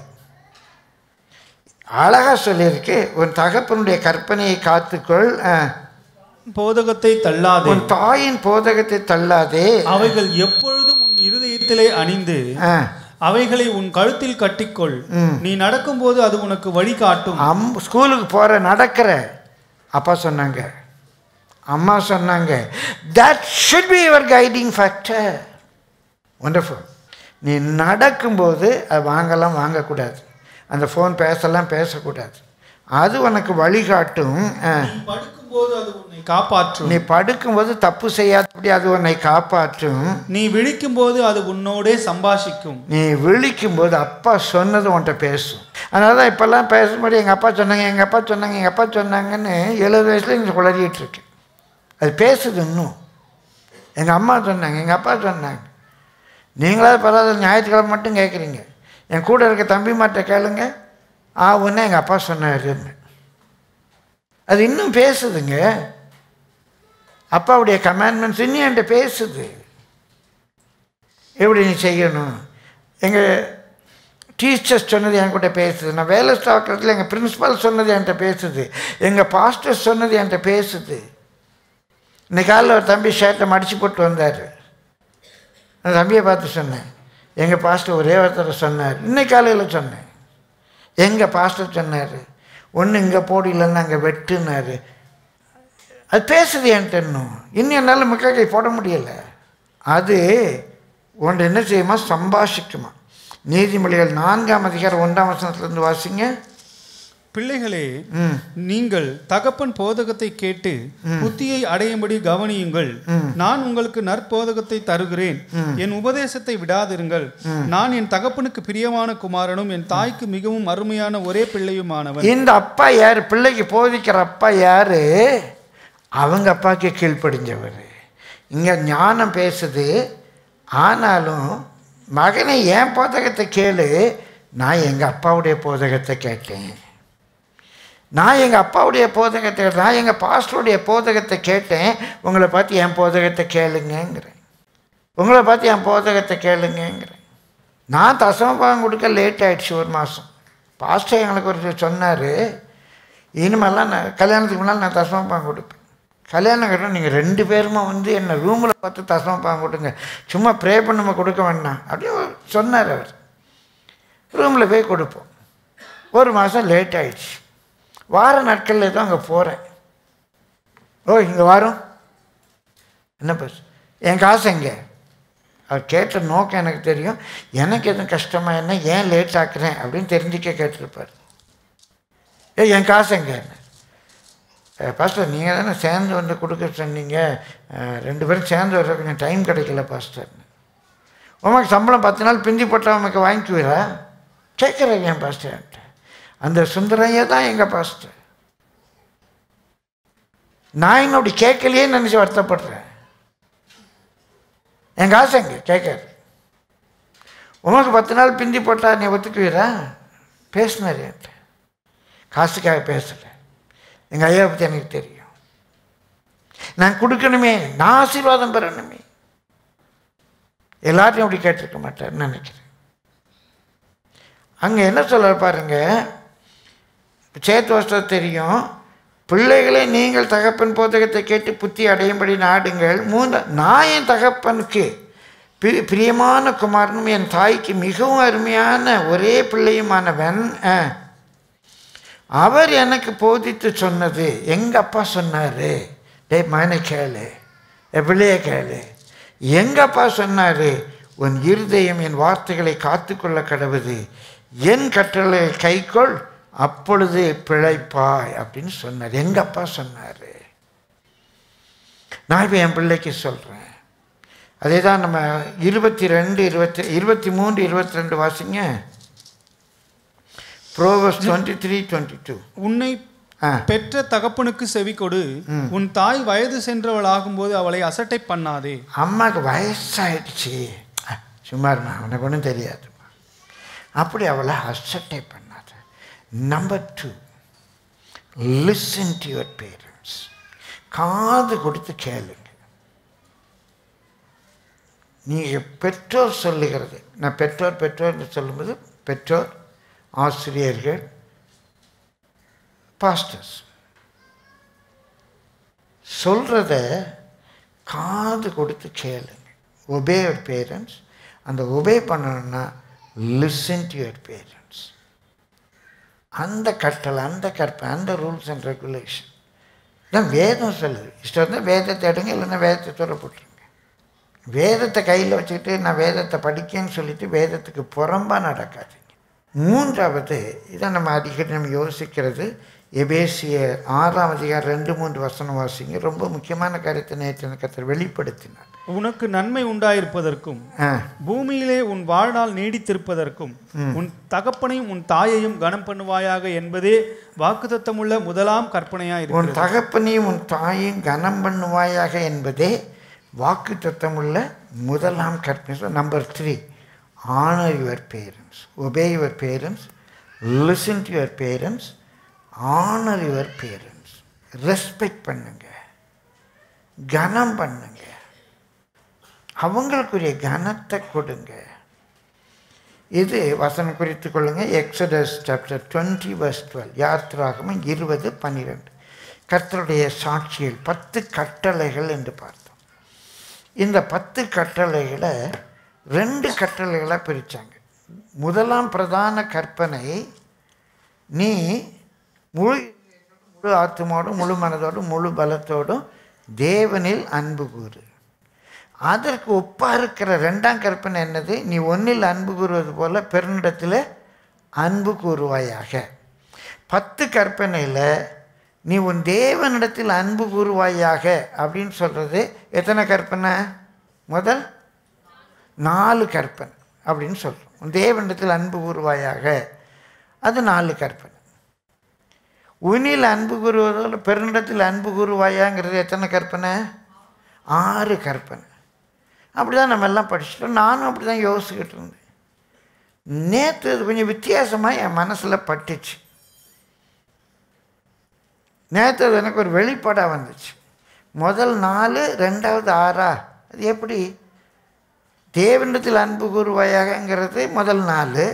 அழகாக சொல்லியிருக்கு உன் தகப்பனுடைய கற்பனையை காத்துக்கொள் ஆ. போதகத்தை தள்ளாதே உன் தாயின் போதகத்தை தள்ளாதே அவைகள் எப்பொழுதும் உன் இருதயத்திலே அணிந்து ஆ. அவைகளை உன் கழுத்தில் கட்டிக்கொள் நீ நடக்கும்போது அது உனக்கு வழிகாட்டும் அம் ஸ்கூலுக்கு போகிற நடக்கிற அப்பா சொன்னாங்க அம்மா சொன்னாங்க that should be your guiding factor wonderful நீ நடக்கும்போது அது வாங்கலாம் வாங்கக்கூடாது அந்த ஃபோன் பேசலாம் பேசக்கூடாது அது உனக்கு வழிகாட்டும் ஆ. நீ படுக்கும்போது அது உன்னை காப்பாற்றும் நீ படுக்கும்போது தப்பு செய்யாதபடி அது உன்னை காப்பாற்றும் நீ விழிக்கும்போது அது உன்னோடே சம்பாஷிக்கும் நீ விழிக்கும்போது அப்பா சொன்னது உன்கிட்ட பேசும் அதனால தான் இப்போல்லாம் பேசும்போது எங்கள் அப்பா சொன்னாங்க எங்கள் அப்பா சொன்னாங்க எங்கள் அப்பா சொன்னாங்கன்னு எழுபது வயசுல இங்கே குளறிட்டு இருக்கேன் அது பேசுது இன்னும் எங்கள் அம்மா சொன்னாங்க எங்கள் அப்பா சொன்னாங்க நீங்களாவது பரவாயில்ல ஞாயிற்றுக்கிழமை மட்டும் கேட்குறீங்க என் கூட இருக்க தம்பி மாட்ட கேளுங்க ஆ ஒன்று எங்கள் அப்பா சொன்னாருன்னு அது இன்னும் பேசுதுங்க அப்பாவுடைய கமாண்ட்மெண்ட்ஸ் இன்னும் என்கிட்ட பேசுது எப்படி நீ செய்யணும் எங்கள் டீச்சர்ஸ் சொன்னது என்கிட்ட பேசுது நான் வேலை ஸ்டாக்கிறதுல எங்கள் பிரின்ஸிபல் சொன்னது என்கிட்ட பேசுது எங்கள் பாஸ்டர் சொன்னது என்கிட்ட பேசுது இன்னைக்கு காலையில் ஒரு தம்பி ஷர்ட்டை மடித்து போட்டு வந்தார் அந்த தம்பியை பார்த்து சொன்னேன் எங்கள் பாஸ்டர் ஒரே ஒருத்தர் சொன்னார் இன்னைக்கு காலையில் சொன்னேன் எங்கள் பாஸ்டர் சொன்னார் ஒன்று இங்கே போடு இல்லைன்னா அங்கே வெட்டுனாரு அது பேசுது என்கிட்ட இன்னும் இன்னும் என்னால் முக்காக்கை போட முடியலை அது ஒன்று என்ன செய்யுமா சம்பாஷிக்குமா நீதிமொழிகள் நான்காம் அதிகாரம் ஒன்றாம் வசனத்துலேருந்து வாசிங்க பிள்ளைகளே ம் நீங்கள் தகப்பன் போதகத்தை கேட்டு புத்தியை அடையும்படி கவனியுங்கள் நான் உங்களுக்கு நற்போதகத்தை தருகிறேன் என் உபதேசத்தை விடாதிருங்கள் நான் என் தகப்பனுக்கு பிரியமான குமாரனும் என் தாய்க்கு மிகவும் அருமையான ஒரே பிள்ளையுமானவன் இந்த அப்பா யார் பிள்ளைக்கு போதிக்கிற அப்பா யார் அவங்க அப்பாவுக்கு கீழ்ப்படிஞ்சவர் இங்கே ஞானம் பேசுது ஆனாலும் மகனை என் போதகத்தை கேளு நான் எங்கள் அப்பாவுடைய போதகத்தை கேட்டேன் நான் எங்கள் அப்பாவுடைய போதகத்தை நான் எங்கள் பாஸ்டருடைய போதகத்தை கேட்டேன் உங்களை பார்த்து என் போதகத்தை கேளுங்கங்கிறேன் உங்களை பார்த்து என் போதகத்தை கேளுங்கங்கிறேன் நான் தசமபாகம் கொடுக்க லேட் ஆயிடுச்சு ஒரு மாதம் பாஸ்டர் எங்களுக்கு ஒரு சொன்னார் இனிமேலாம் நான் கல்யாணத்துக்கு முன்னால் நான் தசமபாகம் கொடுப்பேன் கல்யாணம் கட்டணும் நீங்கள் ரெண்டு பேருமா வந்து என்னை ரூமில் பார்த்து தசமபாகம் கொடுங்க சும்மா ப்ரே பண்ணுமா கொடுக்க வேண்டாம் அப்படியே சொன்னார் அவர் ரூமில் போய் கொடுப்போம் ஒரு மாதம் லேட் ஆயிடுச்சு வார நாட்களில் தான் அங்கே போகிறேன் ஓ இங்கே வரோம் என்ன பஸ் என் காசு எங்கே அவர் கேட்ட நோக்கம் எனக்கு தெரியும் எனக்கு எதுவும் கஷ்டமாக என்ன ஏன் லேட் ஆக்குறேன் அப்படின்னு தெரிஞ்சுக்க கேட்டிருப்பார் ஏ என் காசு எங்கே பாஸ்டர் நீங்கள் தானே சேர்ந்து வந்து கொடுக்க சொன்னீங்க அஹ், ரெண்டு பேரும் சேர்ந்து வர கொஞ்சம் டைம் கிடைக்கல பாஸ்டர் உமக்கு சம்பளம் பத்து நாள் பிந்தி போட்டால் உமக்கு வாங்கிக்குவீரா கேட்குறேன் என் பாஸ்டர் அந்த சுந்தரையா தான் எங்கள் பாஸ்டர் நான் இன்னொரு கேட்கலையே நினச்சி வருத்தப்படுறேன் என் காசு எங்க கேட்காது உனக்கு பத்து நாள் பிந்தி போட்டா நீ ஒத்துக்குவீரா பேசினார் என்கிட்ட காசுக்காக பேசலை எங்கள் ஐயா பற்றி எனக்கு தெரியும் நான் கொடுக்கணுமே நான் ஆசீர்வாதம் பெறணுமே எல்லாத்தையும் அப்படி கேட்டிருக்க மாட்டார்னு நினைக்கிறேன் அங்கே என்ன சொல்ல பாருங்க சேத்து வஸ்திரம் தெரியும் பிள்ளைகளை நீங்கள் தகப்பன் போதகத்தை கேட்டு புத்தி அடையும்படி நாடுங்கள் மூன்று நான் என் தகப்பனுக்கு பி பிரியமான குமாரனும் என் தாய்க்கு மிகவும் அருமையான ஒரே பிள்ளையுமானவன் ஆ. அவர் எனக்கு போதித்து சொன்னது எங்க அப்பா சொன்னாரு டேய் மகனை கேளு என் பிள்ளைய கேளு எங்க அப்பா சொன்னாரு உன் இருதயம் என் வார்த்தைகளை காத்துக்கொள்ள கடவுது என் கட்டளை கைக்கொள் அப்பொழுது பிழைப்பாய் அப்படின்னு சொன்னார் எங்க அப்பா சொன்னாரு நான் இப்போ என் பிள்ளைக்கு சொல்கிறேன் அதே தான் நம்ம இருபத்தி ரெண்டு இருபத்தி இருபத்தி மூன்று இருபத்தி ரெண்டு வாசிங்க Proverbs twenty three twenty two உன்னை ஆ பெற்ற தகப்பனுக்கு செவி கொடு உன் தாய் வயது சென்றவள் ஆகும்போது அவளை அசட்டை பண்ணாதே அம்மாவுக்கு வயசாயிடுச்சு அஹ், சும்மா இருமா அவனுக்கு ஒன்றும் தெரியாதும்மா அப்படி அவளை அசட்டை பண்ணாத number two listen to your parents காது கொடுத்து கேளுங்க நீங்கள் பெற்றோர் சொல்லுகிறது நான் பெற்றோர் பெற்றோர்னு சொல்லும்போது பெற்றோர் ஆசிரியர்கள் பாஸ்டர்ஸ் சொல்கிறத காது கொடுத்து கேளுங்க ஒபே யுவர் பேரண்ட்ஸ் அந்த ஒபே பண்ணணும்னா லிசன் டு யுவர் பேரண்ட்ஸ் அந்த கட்டளை அந்த கற்பனை அந்த ரூல்ஸ் அண்ட் ரெகுலேஷன் தான் வேதம் சொல்லுது இஷ்டம் இருந்தால் வேதத்தை எடுங்க இல்லைன்னா வேதத்தை தூர போட்டுருங்க வேதத்தை கையில் வச்சுக்கிட்டு நான் வேதத்தை படிக்கேன்னு சொல்லிட்டு வேதத்துக்கு புறம்பாக நடக்காதீங்க மூன்றாவது இதை நம்ம அடிக்கடி நம்ம யோசிக்கிறது எபேசிய ஆறாம் அதிகாரம் ரெண்டு மூன்று வசனம் வாசிங்க ரொம்ப முக்கியமான கருத்தை நேற்று எனக்கு கர்த்தர் வெளிப்படுத்தினார் உனக்கு நன்மை உண்டாயிருப்பதற்கும் ஆ பூமியிலே உன் வாழ்நாள் நீடித்திருப்பதற்கும் உன் தகப்பனையும் உன் தாயையும் கனம் பண்ணுவாயாக என்பதே வாக்குத்தத்தமுள்ள முதலாம் கற்பனையா உன் இருக்கிறது தகப்பனையும் உன் தாயையும் கனம் பண்ணுவாயாக என்பதே வாக்கு தத்தமுள்ள முதலாம் கற்பனை number three honour your parents obey your parents listen to your parents honour your parents respect பண்ணுங்க கனம் பண்ணுங்க அவங்களுக்குரிய கனத்தை கொடுங்க இது வசனம் குறித்து கொள்ளுங்க Exodus chapter twenty verse twelve யாத்திராகமும் இருபது பன்னிரெண்டு கர்த்தருடைய சாட்சியில் பத்து கட்டளைகள் என்று பார்த்தோம் இந்த பத்து கட்டளைகளை ரெண்டு கட்டளைகளாக பிரித்தாங்க முதலாம் பிரதான கற்பனை நீ முழு முழு ஆத்துமாவோடும் முழு மனதோடும் முழு பலத்தோடும் தேவனில் அன்பு கூறு அதற்கு ஒப்பாக இருக்கிற ரெண்டாம் கற்பனை என்னது நீ ஒன்றில் அன்பு கூறுவது போல பெருநிடத்தில் அன்பு கூறுவாயாக பத்து கற்பனையில் நீ உன் தேவனிடத்தில் அன்பு கூறுவாயாக அப்படின்னு சொல்கிறது எத்தனை கற்பனை முதல் நாலு கற்பனை அப்படின்னு சொல்கிறோம் உன் தேவனிடத்தில் அன்பு கூறுவாயாக அது நாலு கற்பனை உனில் அன்பு கூறுவதோடு பெருநிடத்தில் அன்பு கூறுவாயாங்கிறது எத்தனை கற்பனை ஆறு கற்பனை அப்படி தான் நம்ம எல்லாம் படிச்சிட்டோம் நானும் அப்படி தான் யோசிச்சுக்கிட்டு இருந்தேன் நேற்று இது கொஞ்சம் வித்தியாசமாக என் மனசில் பட்டுச்சு நேற்று அது எனக்கு ஒரு வெளிப்பாடாக வந்துச்சு முதல் நாலு ரெண்டாவது ஆறா அது எப்படி தேவனிடத்தில் அன்பு கூறுவாயாகங்கிறது முதல் நாலு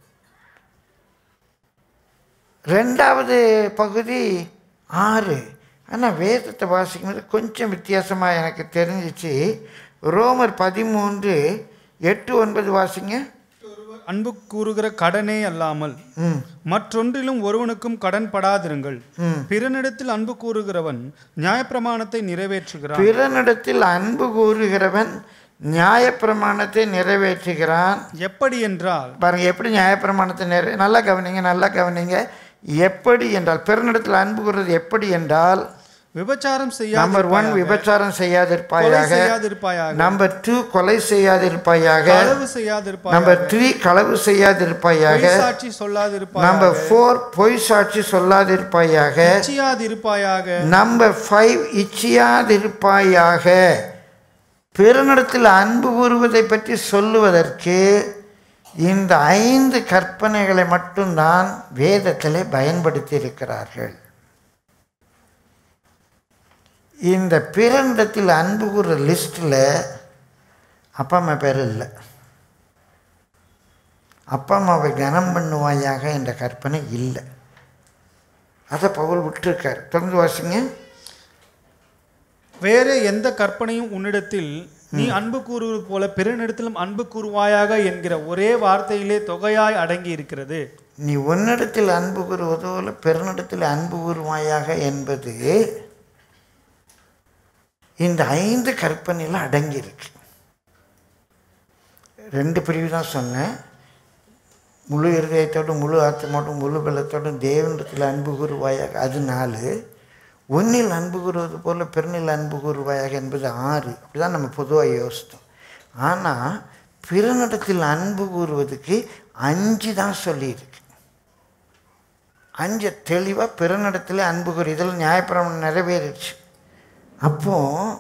ரெண்டாவது பகுதி ஆறு ஆனால் வேதத்தை வாசிக்கும்போது கொஞ்சம் வித்தியாசமாக எனக்கு தெரிஞ்சிச்சு ரோமர் பதிமூன்று எட்டு ஒன்பது வாசிங்க அன்பு கூறுகிற கடனே அல்லாமல் ம் மற்றொன்றிலும் ஒருவனுக்கும் கடன் படாதிருங்கள் ம். பிறனிடத்தில் அன்பு கூறுகிறவன் நியாயப்பிரமாணத்தை நிறைவேற்றுகிறான் பிறனிடத்தில் அன்பு கூறுகிறவன் நியாயப்பிரமாணத்தை நிறைவேற்றுகிறான் எப்படி என்றால் பாருங்க எப்படி நியாயப்பிரமாணத்தை நிறை நல்லா கவனிங்க நல்லா கவனிங்க எப்படி என்றால் பிறனிடத்தில் அன்பு கூறுறது எப்படி என்றால் விபச்சாரம் நம்பர் ஒன் செய்யாதிருப்பாயாக விபச்சாரம் கொலை செய்யாதிருப்பாயாக செய்யாதிருப்பாயாக நம்பர் டூ கொலை செய்யாதிருப்பாயாக களவு செய்யாதிருப்பாயாக நம்பர் த்ரீ களவு செய்யாதிருப்பாயாக பொய் சாட்சி சொல்லாதிருப்பாயாக நம்பர் ஃபோர் பொய் சாட்சி சொல்லாதிருப்பாயாக இச்சியாதிருப்பாயாக நம்பர் ஃபைவ் இச்சியாதிருப்பாயாக பிறனிடத்தில் அன்பு கூறுவதை பற்றி சொல்லுவதற்கு இந்த ஐந்து கற்பனைகளை மட்டும்தான் வேதத்தில் பயன்படுத்தி இருக்கிறார்கள் இந்த பிறனிடத்தில் அன்பு கூறுற லிஸ்ட்டில் அப்பா அம்மா பேர் இல்லை அப்பா அம்மாவை கனம் பண்ணுவாயாக என்ற கற்பனை இல்லை அதை பவுல் விட்டுருக்கார் தொடர்ந்து வாசிங்க வேற எந்த கற்பனையும் உன்னிடத்தில் நீ அன்பு கூறுவது போல பிறனிடத்திலும் அன்பு கூறுவாயாக என்கிற ஒரே வார்த்தையிலே தொகையாய் அடங்கி இருக்கிறது நீ உன்னிடத்தில் அன்பு கூறுவது போல பிறனிடத்தில் அன்பு கூறுவாயாக என்பது இந்த ஐந்து கற்பனையில் அடங்கியிருக்கு ரெண்டு பிரிவு தான் சொன்னேன் முழு இருதயத்தோடும் முழு ஆத்மாவோடும் முழு பலத்தோடும் தேவனிடத்தில் அன்பு கூறுவாயாக அது நாலு ஒன்னில் அன்பு கூறுவது போல பிறனில் அன்பு கூறுவாயாக என்பது ஆறு அப்படிதான் நம்ம பொதுவாக யோசித்தோம் ஆனால் பிறனிடத்தில் அன்பு கூறுவதுக்கு அஞ்சு தான் சொல்லியிருக்கு அஞ்சு தெளிவாக பிறனிடத்தில் அன்பு கூறு இதில் நியாயப்பிரமாணம் நிறைவேறிடுச்சு அப்போ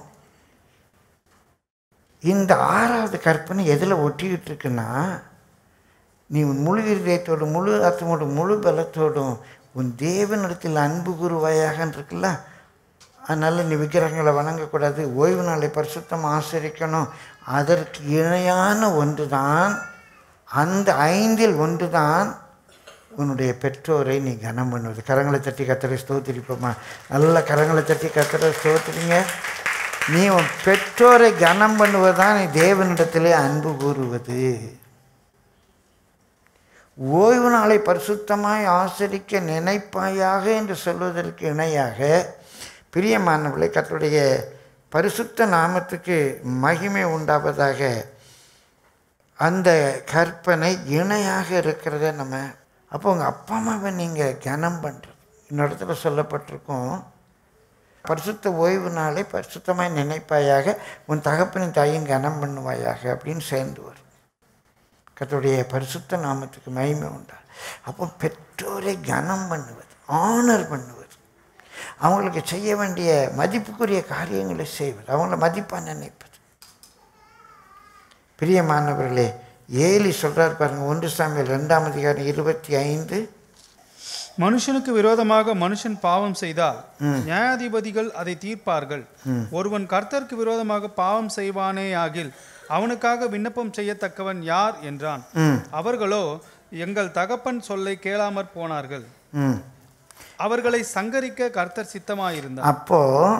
இந்த ஆறாவது கற்பனை எதில் ஒட்டிக்கிட்டு இருக்குன்னா நீ உன் முழு இருதயத்தோடு முழு ஆத்மோடு முழு பலத்தோடும் உன் தேவனிடத்தில் அன்பு கூறுவாயாக இருக்குல்ல அதனால் நீ விக்கிரகங்களை வணங்கக்கூடாது ஓய்வு நாளை பரிசுத்தம் ஆசரிக்கணும் அதற்கு இணையான ஒன்று தான் அந்த ஐந்தில் ஒன்று தான் உன்னுடைய பெற்றோரை நீ கனம் பண்ணுவது கரங்களை தட்டி கத்தரை ஸ்தோத்திரிப்போமா நல்ல கரங்களை தட்டி கத்தரை ஸ்தோத்திரிங்க நீ உன் பெற்றோரை கனம் பண்ணுவதுதான் நீ தேவனிடத்திலே அன்பு கூறுவது ஓய்வு நாளை பரிசுத்தமாய் ஆசரிக்க நினைப்பாயாக என்று சொல்வதற்கு இணையாக பிரியமானவர்களை கர்த்தருடைய பரிசுத்த நாமத்துக்கு மகிமை உண்டாவதாக அந்த கற்பனை இணையாக இருக்கிறத நம்ம அப்போ உங்கள் அப்பா அம்மாவை நீங்கள் கனம் பண்ணுறது இன்னொரு இடத்துல சொல்லப்பட்டிருக்கும் பரிசுத்த ஓய்வு நாளை பரிசுத்தமாய் நினைப்பாயாக உன் தகப்பனின் தாயும் கனம் பண்ணுவாயாக அப்படின்னு சேர்ந்து வரும் கர்த்தருடைய பரிசுத்த நாமத்துக்கு மகிமை உண்டா அப்போ பெற்றோரை கனம் பண்ணுவது ஆனர் பண்ணுவது அவங்களுக்கு செய்ய வேண்டிய மதிப்புக்குரிய காரியங்களை செய்வது அவங்கள மதிப்பாக நினைப்பது பிரியமானவர்களே ஏலி சொல்றார் பாருங்க ஒன்று சாமியில் ரெண்டாம் அதிகாரம் இருபத்தி ஐந்து மனுஷனுக்கு விரோதமாக மனுஷன் பாவம் செய்தால் நியாயாதிபதிகள் அதை தீர்ப்பார்கள் ஒருவன் கர்த்தருக்கு விரோதமாக பாவம் செய்வானேயாகில் அவனுக்காக விண்ணப்பம் செய்யத்தக்கவன் யார் என்றான் ம் அவர்களோ எங்கள் தகப்பன் சொல்லை கேளாமற் போனார்கள் ம் அவர்களை சங்கரிக்க கர்த்தர் சித்தமாயிருந்தார் அப்போ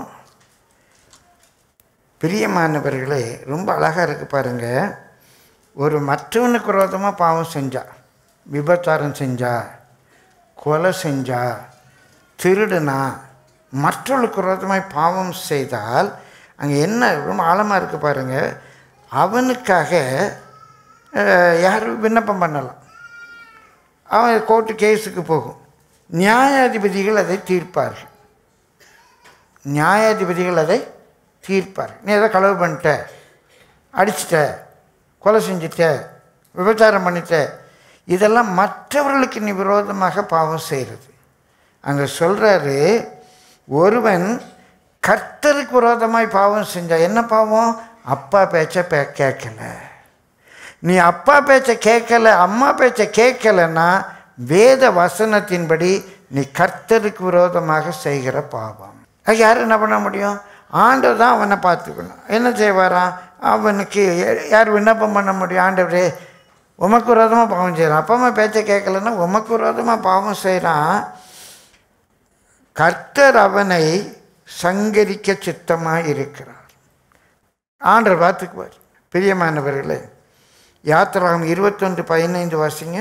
பிரியமானவர்களே ரொம்ப அழகாக இருக்கு பாருங்க ஒரு மற்றவனுக்கு விரோதமாக பாவம் செஞ்சா விபச்சாரம் செஞ்சா கொலை செஞ்சா திருடுனா மற்றவர்களுக்கு விரோதமாய் பாவம் செய்தால் அங்கே என்ன ரொம்ப ஆழமாக இருக்கு பாருங்க அவனுக்காக அஹ், யாரும் விண்ணப்பம் பண்ணலாம் அவன் கோர்ட்டு கேஸுக்கு போகும் நியாயாதிபதிகள் அதை தீர்ப்பார்கள் நியாயாதிபதிகள் அதை தீர்ப்பார் நீ ஏதோ களவு பண்ணிட்ட அடிச்சிட்ட கொலை செஞ்சிட்ட விபச்சாரம் பண்ணிட்ட இதெல்லாம் மற்றவர்களுக்கு நீ விரோதமாக பாவம் செய்கிறது அங்கே சொல்கிறாரு ஒருவன் கர்த்தருக்கு விரோதமாய் பாவம் செஞ்சா என்ன பாவம் அப்பா பேச்சை பே கேட்கல நீ அப்பா பேச்சை கேட்கல அம்மா பேச்சை கேட்கலன்னா வேத வசனத்தின்படி நீ கர்த்தருக்கு விரோதமாக செய்கிற பாவம் அது யார் என்ன பண்ண முடியும் ஆண்டவர் தான் அவனை பார்த்துக்கணும் என்ன செய்வாராம் அவனுக்கு யார் விண்ணப்பம் பண்ண முடியும் ஆண்டவரே உமக்கு விரோதமாக பாவம் செய்கிறான் அப்பா அம்மா பேச்சை கேட்கலன்னா உமக்கு விரோதமாக பாவம் செய்கிறான் கர்த்தர் அவனை சங்கரிக்க சித்தமாக இருக்கிறார் ஆண்டவர் பார்த்துக்குவார் பிரியமானவர்களே யாத்திராகம் இருபத்தொன்று பதினைந்து வாசிங்க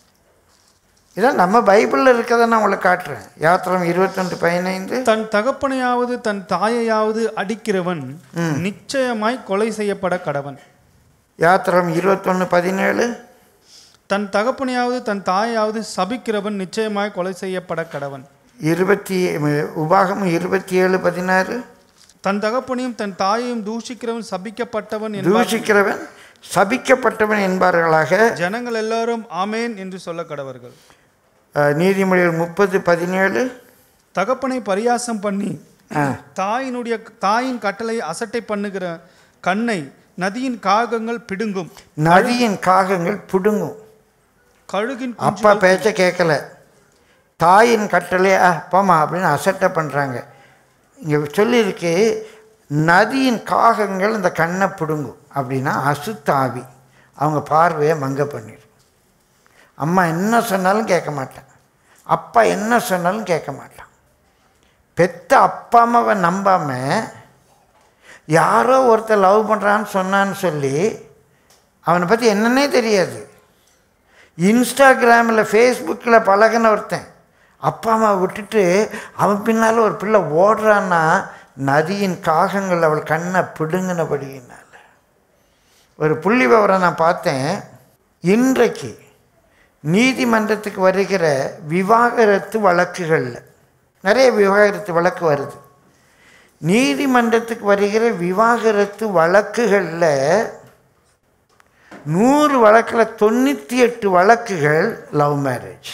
இதான் நம்ம பைபிளில் இருக்கிறத நான் உங்களுக்கு காட்டுறேன் யாத்திரம் இருபத்தொன்று பதினைந்து தன் தகப்பனையாவது தன் தாயையாவது அடிக்கிறவன் நிச்சயமாய் கொலை செய்யப்பட கடவன் யாத்திரம் இருபத்தொன்று பதினேழு தன் தகப்பனையாவது தன் தாயையாவது சபிக்கிறவன் நிச்சயமாய் கொலை செய்யப்பட கடவன் இருபத்தி உபாகம் இருபத்தி ஏழு பதினாறு தன் தகப்பனையும் தன் தாயையும் தூஷிக்கிறவன் சபிக்கப்பட்டவன் என்பார் தூஷிக்கிறவன் சபிக்கப்பட்டவன் என்பார்களாக ஜனங்கள் எல்லாரும் ஆமேன் என்று சொல்ல கடவர்கள் அஹ், நீதிமொழிகள் முப்பது பதினேழு தகப்பனை பரியாசம் பண்ணி ஆ. தாயினுடைய தாயின் கட்டளை அசட்டை பண்ணுகிற கண்ணை நதியின் காகங்கள் பிடுங்கும் நதியின் காகங்கள் பிடுங்கும் கழுகின் அப்பா பேச்ச கேட்கல தாயின் கட்டளை ஆ போமா அப்படின்னு அசட்டை பண்ணுறாங்க இங்கே சொல்லியிருக்கு நதியின் காகங்கள் இந்த கண்ணை பிடுங்கும் அப்படின்னா அசுத்தாவி அவங்க பார்வையை மங்க பண்ணிடும் அம்மா என்ன சொன்னாலும் கேட்க மாட்டேன் அப்பா என்ன சொன்னாலும் கேட்க மாட்டான் பெத்த அப்பா அம்மாவை நம்பாமல் யாரோ ஒருத்தர் லவ் பண்ணுறான்னு சொன்னான்னு சொல்லி அவனை பற்றி என்னன்னே தெரியாது இன்ஸ்டாகிராமில் ஃபேஸ்புக்கில் பழகின ஒருத்தன் அப்பா அம்மா விட்டுட்டு அவன் பின்னால் ஒரு பிள்ளை ஓடுறான்னா நதியின் காகங்கள் அவள் கண்ணை பிடுங்கினபடியினால ஒரு புள்ளி விவரம் நான் பார்த்தேன் இன்றைக்கு நீதிமன்றத்துக்கு வருகிற விவாகரத்து வழக்குகளில் நிறைய விவாகரத்து வழக்கு வருது நீதிமன்றத்துக்கு வருகிற விவாகரத்து வழக்குகளில் நூறு வழக்கில் தொண்ணூற்றி எட்டு வழக்குகள் லவ் மேரேஜ்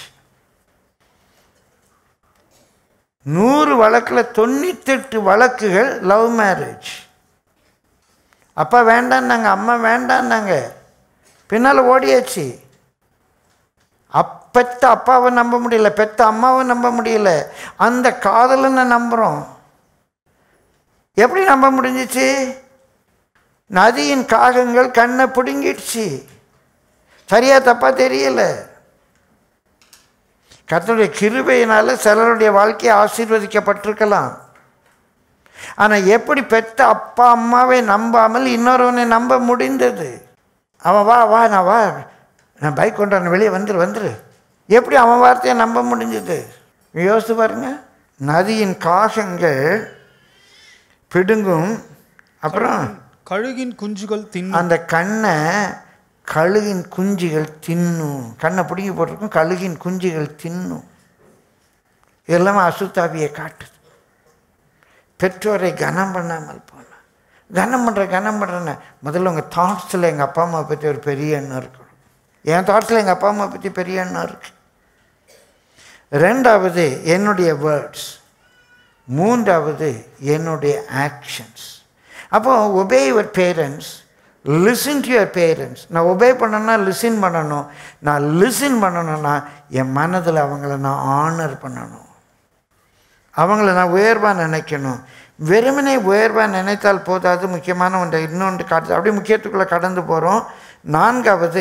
நூறு வழக்கில் தொண்ணூத்தெட்டு வழக்குகள் லவ் மேரேஜ் அப்பா வேண்டான்னாங்க அம்மா வேண்டான்னாங்க பின்னால் ஓடியாச்சு அப் பெத்த அப்பாவை நம்ப முடியல பெத்த அம்மாவை நம்ப முடியல அந்த காதலனை நம்புகிறோம் எப்படி நம்ப முடிஞ்சிச்சு நதியின் காகங்கள் கண்ணை பிடுங்கிடுச்சு சரியா தப்பா தெரியல கர்த்தருடைய கிருபையினால சிலருடைய வாழ்க்கை ஆசீர்வதிக்கப்பட்டிருக்கலாம் ஆனால் எப்படி பெத்த அப்பா அம்மாவை நம்பாமல் இன்னொருவனை நம்ப முடிந்தது அவன் வா வா நான் வா நான் பைக் கொண்டாந்து வெளியே வந்துரு வந்துரு எப்படி அவன் வார்த்தையை நம்ப முடிஞ்சது யோசித்து பாருங்க நதியின் காகங்கள் பிடுங்கும் அப்புறம் கழுகின் குஞ்சுகள் தின்னும் அந்த கண்ணை கழுகின் குஞ்சுகள் தின்னும் கண்ணை பிடுங்கி போட்டிருக்கும் கழுகின் குஞ்சுகள் தின்னும் இதெல்லாமே அசுத்தாவியை காட்டுது பெற்றோரை கனம் பண்ணாமல் போனா கனம் பண்ணுற கனம் பண்ணுறேன்னு முதல்ல உங்கள் தாட்ஸில் எங்கள் அப்பா அம்மா பற்றி ஒரு பெரிய எண்ணம் இருக்கணும் என் தாட்ஸில் எங்கள் அப்பா அம்மா பற்றி பெரிய எண்ணம் இருக்கு ரெண்டாவது என்னுடைய வேர்ட்ஸ் மூன்றாவது என்னுடைய ஆக்ஷன்ஸ் அப்போ obey your parents listen to your parents நான் ஒபே பண்ணணும்னா லிசன் பண்ணணும் நான் லிசன் பண்ணணும்னா என் மனதில் அவங்கள நான் ஆனர் பண்ணணும் அவங்கள நான் உயர்வாக நினைக்கணும் வெறுமனே உயர்வாக நினைத்தால் போதாது முக்கியமான ஒன்றை இன்னொன்று காட்டு அப்படியே முக்கியத்துக்குள்ளே கடந்து போகிறோம் நான்காவது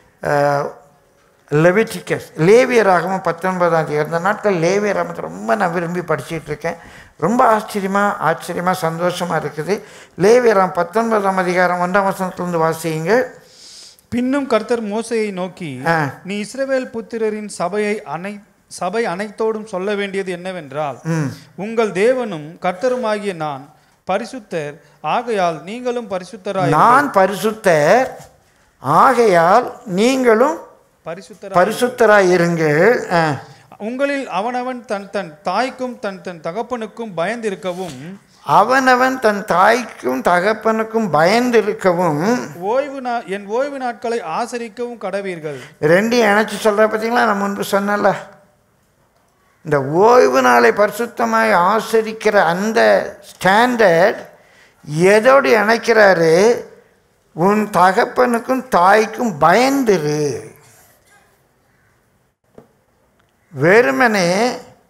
லெவிட்டிக்கஸ் லேவியராகவும் பத்தொன்பதாம் தேதி இந்த நாட்கள் லேவியராகமத்தை ரொம்ப நான் விரும்பி படிச்சிட்டு இருக்கேன் ரொம்ப ஆச்சரியமாக ஆச்சரியமாக சந்தோஷமாக இருக்குது லேவியராம் பத்தொன்பதாம் அதிகாரம் ஒன்றாம் வசனத்துலேருந்து வாசியுங்க பின்னும் கர்த்தர் மோசையை நோக்கி ஆ. நீ இஸ்ரவேல் புத்திரரின் சபையை அனை சபை அனைத்தோடும் சொல்ல வேண்டியது என்னவென்றால் ம் உங்கள் தேவனும் கர்த்தருமாகிய நான் பரிசுத்தர் ஆகையால் நீங்களும் பரிசுத்தராய் நான் பரிசுத்தர் ஆகையால் நீங்களும் பரிசுத்தராய் பரிசுத்தராய் இருங்கள் ஆ. உங்களில் அவனவன் தன் தன் தாய்க்கும் தன் தன் தகப்பனுக்கும் பயந்திருக்கவும் அவனவன் தன் தாய்க்கும் தகப்பனுக்கும் பயந்திருக்கவும் ஓய்வு நா என் ஓய்வு நாட்களை ஆசரிக்கவும் கடவீர்கள் ரெண்டையும் இணைச்சி சொல்கிற பார்த்தீங்களா நான் முன்பு சொன்னல இந்த ஓய்வு நாளை பரிசுத்தமாய் ஆசரிக்கிற அந்த ஸ்டாண்டர்ட் எதோடு இணைக்கிறாரு உன் தகப்பனுக்கும் தாய்க்கும் பயந்துரு வெறுமனே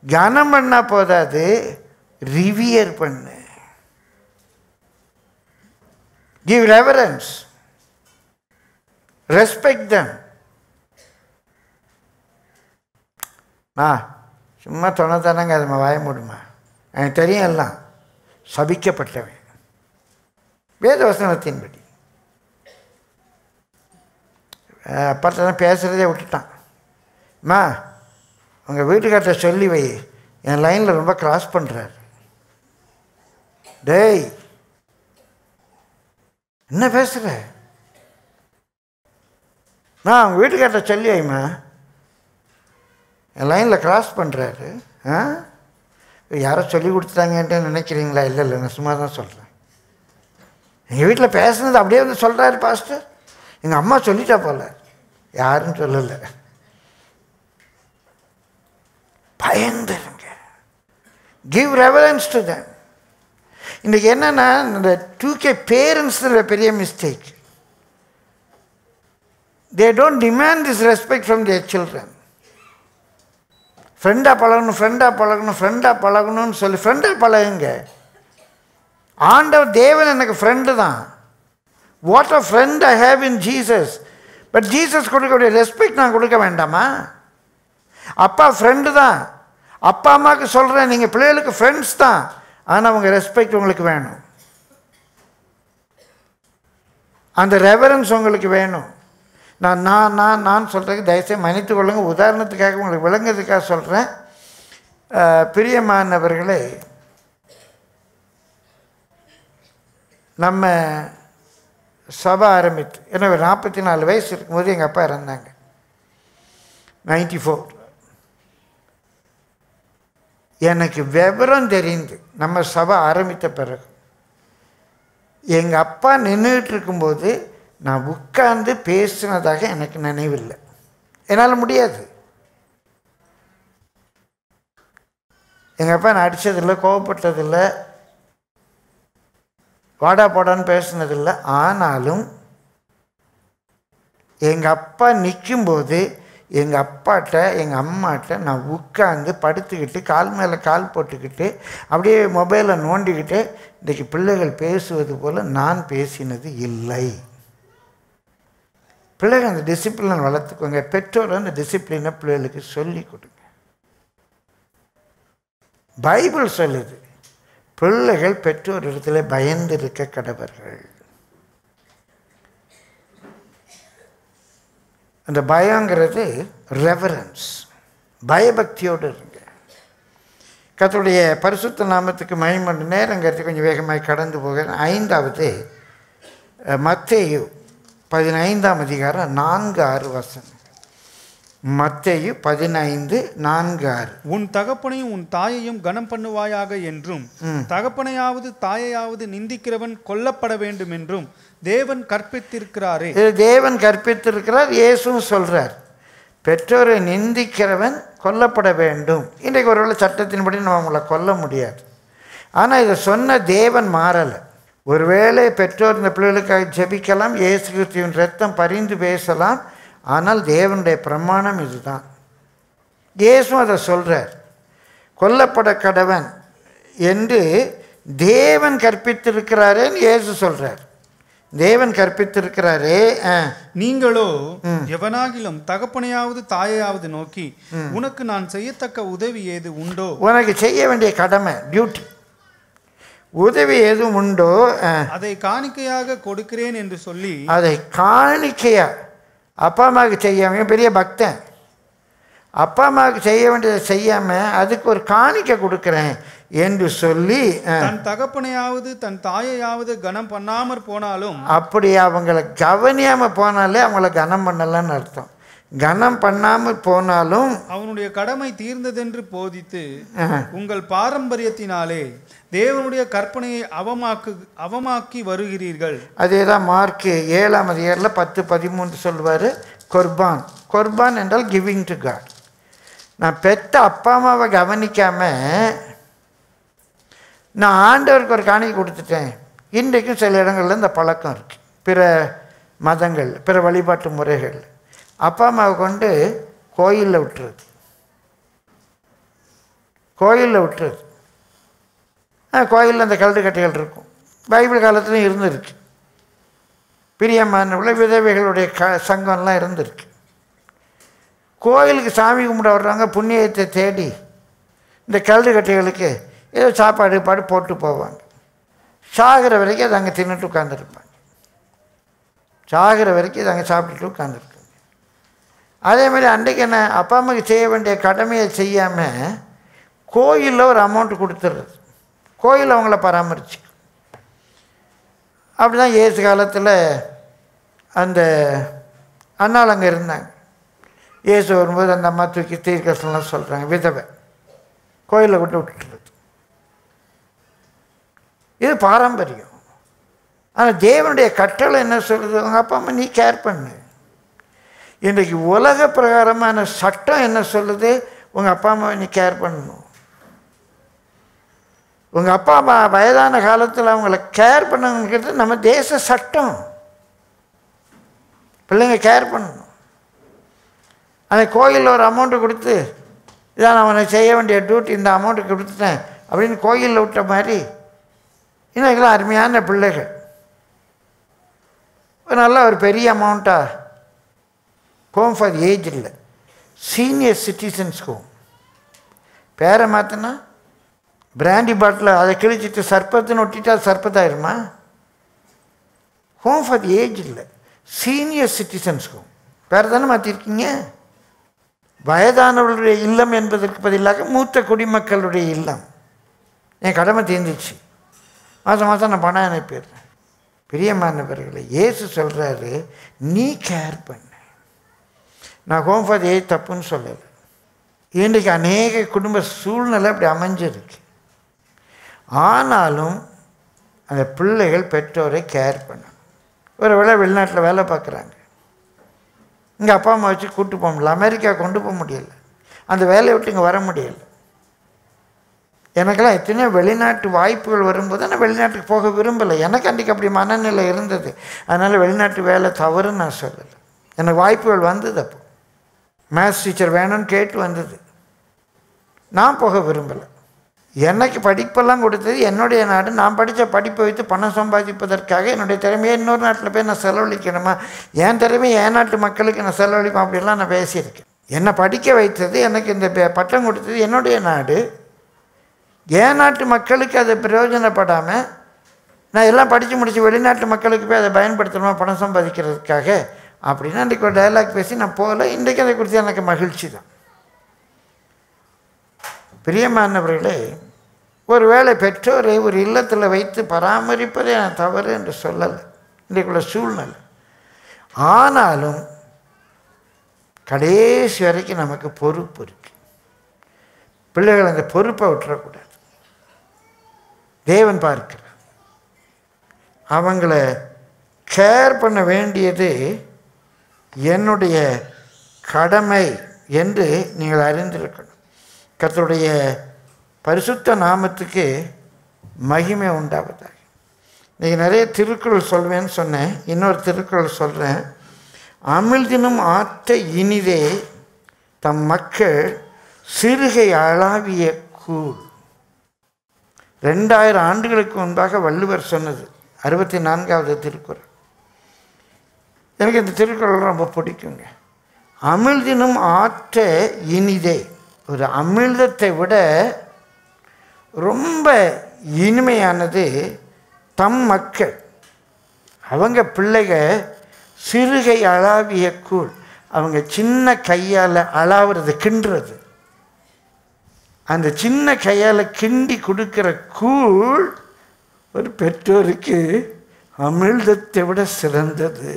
கனம் பண்ணால் போதாது ரிவியர் பண்ணு கிவ் ரெவரன்ஸ் ரெஸ்பெக்ட் தம் ஆ சும்மா தொணத்தானங்க அது வாய மூடுமா எனக்கு தெரியும் எல்லாம் சபிக்கப்பட்டவன் வேதவசனத்தின்படி அப்பாட்ட தான் பேசுகிறதே விட்டுட்டான் அம்மா உங்கள் வீட்டுக்கார்ட்ட சொல்லி வை என் லைனில் ரொம்ப கிராஸ் பண்ணுறாரு டேய் என்ன பேசுகிற நான் அவங்க வீட்டுக்கார்ட்ட சொல்லி வைம்மா என் லைனில் கிராஸ் பண்ணுறாரு ஆ யாரோ சொல்லி கொடுத்துட்டாங்கன்ட்டு நினைக்கிறீங்களா இல்லை இல்லை நான் சும்மா தான் சொல்கிறேன் எங்கள் வீட்டில் பேசுனது அப்படியே வந்து சொல்கிறாரு பாஸ்டர் எங்கள் அம்மா சொல்லிட்டா போல யாரும் சொல்லலை பயந்துருங்க கிவ் ரெவரன்ஸ் டு தம் இன்றைக்கி என்னென்னா இந்த டூ கே பேரண்ட்ஸில் பெரிய mistake they don't demand this respect from their children ஃப்ரெண்டாக பழகணும் ஃப்ரெண்டாக பழகணும் ஃப்ரெண்டாக பழகணும்னு சொல்லி ஃப்ரெண்டாக பழகுங்க ஆண்டவர் தேவன் எனக்கு ஃப்ரெண்டு தான் what a friend I have in Jesus but Jesus கொடுக்கக்கூடிய ரெஸ்பெக்ட் நான் கொடுக்க வேண்டாமா அப்பா ஃப்ரெண்டு தான் அப்பா அம்மாவுக்கு சொல்கிறேன் நீங்கள் பிள்ளைகளுக்கு ஃப்ரெண்ட்ஸ் தான் ஆனால் அவங்க ரெஸ்பெக்ட் உங்களுக்கு வேணும் அந்த ரெவரன்ஸ் உங்களுக்கு வேணும் நான் நான் நான் நான் சொல்கிறதுக்கு தயவுசெய்து மன்னித்து கொள்ளுங்க உதாரணத்துக்காக உங்களுக்கு விளங்குறதுக்காக சொல்கிறேன் பிரியமானவர்களே நம்ம சபை ஆரம்பித்து எனக்கு நாற்பத்தி நாலு வயசு இருக்கும்போது எங்கள் அப்பா இறந்தாங்க நைன்டி ஃபோர் எனக்கு விவரம் தெரிந்து நம்ம சபை ஆரம்பித்த பிறகு எங்கள் அப்பா நின்றுட்டு இருக்கும்போது நான் உட்கார்ந்து பேசினதாக எனக்கு நினைவில்லை என்னால் முடியாது எங்கள் அப்பா நான் அடித்ததில்லை கோவப்பட்டதில்லை வாடா போடான்னு பேசினதில்லை ஆனாலும் எங்கள் அப்பா நிற்கும்போது எங்கள் அப்பாட்ட எங்கள் அம்மாட்ட நான் உட்காந்து படுத்துக்கிட்டு கால் மேலே கால் போட்டுக்கிட்டு அப்படியே மொபைலை நோண்டிக்கிட்டு இன்றைக்கி பிள்ளைகள் பேசுவது போல் நான் பேசினது இல்லை பிள்ளைகள் அந்த டிசிப்ளினை வளர்த்துக்கோங்க பெற்றோர் அந்த டிசிப்ளினை பிள்ளைகளுக்கு சொல்லி கொடுங்க பைபிள் சொல்லுது பிள்ளைகள் பெற்றோர் இடத்துல பயந்து இருக்க கடவர்கள் அந்த பயங்கிறது ரெவரன்ஸ் பயபக்தியோடு இருங்க கத்தருடைய பரிசுத்த நாமத்துக்கு மணிமணி நேரங்கிறது கொஞ்சம் வேகமாக கடந்து போக ஐந்தாவது மத்தேயு பதினைந்தாம் அதிகாரம் நான்கு ஆறு வசனம் மத்தேயு பதினைந்து நான்கு ஆறு உன் தகப்பனையும் உன் தாயையும் கனம் பண்ணுவாயாக என்றும் தகப்பனையாவது தாயையாவது நிந்திக்கிறவன் கொல்லப்பட வேண்டும் என்றும் தேவன் கற்பித்திருக்கிறாரே இது தேவன் கற்பித்திருக்கிறார் இயேசுவும் சொல்கிறார் பெற்றோரை நிந்திக்கிறவன் கொல்லப்பட வேண்டும் இன்றைக்கு ஒருவேளை சட்டத்தின்படி நம்ம அவங்கள கொல்ல முடியாது ஆனால் இதை சொன்ன தேவன் மாறலை ஒருவேளை பெற்றோர் இந்த பிள்ளைகளுக்காக ஜெபிக்கலாம் இயேசு கிறிஸ்துவின் ரத்தம் பரிந்து பேசலாம் ஆனால் தேவனுடைய பிரமாணம் இதுதான் இயேசுவும் அதை சொல்கிறார் கொல்லப்பட கடவன் என்று தேவன் கற்பித்திருக்கிறாரேன்னு இயேசு சொல்கிறார் தேவன் கற்பித்திருக்கிறாரே ஆ நீங்களோ எவனாகிலும் தகப்பனையாவது தாயையாவது நோக்கி உனக்கு நான் செய்யத்தக்க உதவி ஏது உண்டோ உனக்கு செய்ய வேண்டிய கடமை டியூட்டி உதவி எதுவும் உண்டோ ஆ, அதை காணிக்கையாக கொடுக்கிறேன் என்று சொல்லி அதை காணிக்கையா அப்பா அம்மாவுக்கு செய்யாம பெரிய பக்தன் அப்பா அம்மாவுக்கு செய்ய வேண்டியதை செய்யாமல் அதுக்கு ஒரு காணிக்கை கொடுக்குறேன் என்று சொல்லி ஆ, தன் தகப்பனையாவது தன் தாயையாவது கனம் பண்ணாமற் போனாலும் அப்படி அவங்கள கவனியாமல் போனாலே அவங்கள கனம் பண்ணலன்னு அர்த்தம் கனம் பண்ணாமல் போனாலும் அவனுடைய கடமை தீர்ந்ததென்று போதித்து ஆ, உங்கள் பாரம்பரியத்தினாலே தேவனுடைய கற்பனையை அவமாக்கு அவமாக்கி வருகிறீர்கள் அதே தான் மார்க்கு ஏழாம் அதிகாரில் பத்து பதிமூன்று சொல்லுவார் கொர்பான் கொர்பான் என்றால் கிவிங் டு காட் நான் பெத்த அப்பா அம்மாவை கவனிக்காமல் நான் ஆண்டவருக்கு ஒரு காணிக்கை கொடுத்துட்டேன் இன்றைக்கும் சில இடங்களில் இந்த பழக்கம் இருக்குது பிற மதங்கள் பிற வழிபாட்டு முறைகள் அப்பா அம்மாவை கொண்டு கோயிலில் விட்டுறது கோயிலில் விட்டுறது கோயிலில் அந்த கல்டு கட்டைகள் இருக்கும் பைபிள் காலத்துலையும் இருந்திருக்கு பிரியமானவள விதவைகளுடைய க சங்கம்லாம் இருந்திருக்கு கோயிலுக்கு சாமி கும்பிட வர்றவங்க புண்ணியத்தை தேடி இந்த கல்டு கட்டைகளுக்கு ஏதோ சாப்பாடு பாடு போட்டு போவாங்க சாகிற வரைக்கும் அதை அங்கே தின்னுட்டு உட்காந்துருப்பாங்க சாகிற வரைக்கும் இதை அங்கே சாப்பிட்டுட்டு உட்காந்துருப்பாங்க அதே மாதிரி அன்றைக்கு என்ன அப்பா அம்மாவுக்கு செய்ய வேண்டிய கடமையை செய்யாமல் கோயிலில் ஒரு அமௌண்ட் கொடுத்துட்றது கோயில் அவங்கள பராமரிச்சு அப்படி தான் ஏசு காலத்தில் அந்த அண்ணாள் அங்கே இருந்தாங்க இயேசு வரும்போது அந்த அம்மா தூக்கி தீர்க்கசனம்லாம் சொல்கிறாங்க விதவை கோயிலில் விட்டு விட்டுறது இது பாரம்பரியம் ஆனால் தேவனுடைய கட்டளை என்ன சொல்கிறது உங்கள் அப்பா அம்மா நீ கேர் பண்ணு இன்றைக்கு உலக பிரகாரமான சட்டம் என்ன சொல்லுது உங்கள் அப்பா அம்மாவை நீ கேர் பண்ணணும் உங்கள் அப்பா அம்மா வயதான காலத்தில் அவங்கள கேர் பண்ணணுங்கிறது நம்ம தேச சட்டம் பிள்ளைங்க கேர் பண்ணணும் அந்த கோயிலில் ஒரு அமௌண்ட்டு கொடுத்து இதான் அவனை செய்ய வேண்டிய டியூட்டி இந்த அமௌண்ட்டு கொடுத்துட்டேன் அப்படின்னு கோயிலில் விட்ட மாதிரி இன்னைக்கெல்லாம் அருமையான பிள்ளைகள் ஒரு நல்ல ஒரு பெரிய அமௌண்ட்டாக ஹோம் ஃபார் ஏஜ் இல்லை சீனியர் சிட்டிசன்ஸ் ஹோம் பேரை மாற்றினா பிராண்டி பாட்டில் அதை கிழிச்சிட்டு சர்ப்பத்துன்னு ஒட்டிட்டா அது சர்ப்பத்தாயிருமா ஹோம் ஃபார் ஏஜ் இல்லை சீனியர் சிட்டிசன்ஸ் ஹோம் பேர் தானே மாற்றிருக்கீங்க வயதானவர்களுடைய இல்லம் என்பதற்கு பதிலாக மூத்த குடிமக்களுடைய இல்லம் என் கடமை தீர்ந்துச்சு மாதம் மாதம் நான் பணம் அனுப்பிடுறேன் பிரியமானவர்களை இயேசு சொல்கிறாரு நீ கேர் பண்ணு நான் ஹோம் ஃபார் ஏஜ் தப்புன்னு சொல்லலை இன்றைக்கு அநேக குடும்ப சூழ்நிலை அப்படி அமைஞ்சிருக்கு ஆனாலும் அந்த பிள்ளைகள் பெற்றோரை கேர் பண்ணணும் ஒரு வேளை வெளிநாட்டில் வேலை பார்க்குறாங்க இங்கே அப்பா அம்மா வச்சு கூட்டு போக முடியல அமெரிக்கா கொண்டு போக முடியல அந்த வேலையை விட்டு இங்கே வர முடியல எனக்கெல்லாம் எத்தனையோ வெளிநாட்டு வாய்ப்புகள் வரும்போது நான் வெளிநாட்டுக்கு போக விரும்பலை எனக்கு அன்றைக்கி அப்படி மனநிலை இருந்தது அதனால் வெளிநாட்டு வேலை தவறுன்னு நான் சொல்லலை எனக்கு வாய்ப்புகள் வந்தது அப்போ மேத்ஸ் டீச்சர் வேணும்னு கேட்டு வந்தது நான் போக விரும்பலை எனக்கு படிப்பெல்லாம் கொடுத்தது என்னுடைய நாடு நான் படித்த படிப்பை வைத்து பணம் சம்பாதிப்பதற்காக என்னுடைய திறமையை இன்னொரு நாட்டில் போய் நான் செலவழிக்கணுமா என் திறமையை என் நாட்டு மக்களுக்கு நான் செலவழிப்பேன் அப்படிலாம் நான் பேசியிருக்கேன் என்னை படிக்க வைத்தது எனக்கு இந்த ப- பட்டம் கொடுத்தது என்னுடைய நாடு என் நாட்டு மக்களுக்கு அது பிரயோஜனப்படாமல் நான் எல்லாம் படித்து முடித்து வெளிநாட்டு மக்களுக்கு போய் அதை பயன்படுத்தணுமா பணம் சம்பாதிக்கிறதுக்காக அப்படின்னு அன்றைக்கி ஒரு டயலாக் பேசி நான் போகல இன்றைக்கு அதை குறித்து எனக்கு மகிழ்ச்சி தான் பிரியமானவர்களே ஒருவேளை பெற்றோரை ஒரு இல்லத்தில் வைத்து பராமரிப்பதே நான் தவறு என்று சொல்லலை இன்றைக்குள்ள சூழ்நிலை ஆனாலும் கடைசி வரைக்கும் நமக்கு பொறுப்பு இருக்கு பிள்ளைகள் அந்த பொறுப்பை விட்டுறக்கூடாது தேவன் பார்க்கிறார் அவங்கள கேர் பண்ண வேண்டியது என்னுடைய கடமை என்று நீங்கள் அறிந்திருக்கணும் கர்த்தருடைய பரிசுத்த நாமத்துக்கு மகிமை உண்டாவதாக இன்றைக்கி நிறைய திருக்குறள் சொல்வேன்னு சொன்னேன் இன்னொரு திருக்குறள் சொல்கிறேன் அமிழ்தினும் ஆற்ற இனிதே தம் மக்கள் சிறுகை அளாவிய கூழ் ரெண்டாயிரம் ஆண்டுகளுக்கு முன்பாக வள்ளுவர் சொன்னது அறுபத்தி நான்காவது திருக்குறள் எனக்கு இந்த திருக்குறள் ரொம்ப பிடிக்குங்க அமிழ்தினும் ஆற்ற இனிதே ஒரு அமிழ்தத்தை விட ரொம்ப இனிமையானது தம் மக்கள் அவங்க பிள்ளைக சிறுகை அளாவிய கூழ் அவங்க சின்ன கையால் அளாவுறது கிண்டுறது அந்த சின்ன கையால் கிண்டி கொடுக்குற கூழ் ஒரு பெற்றோருக்கு அமிழ்தத்தை விட சிறந்தது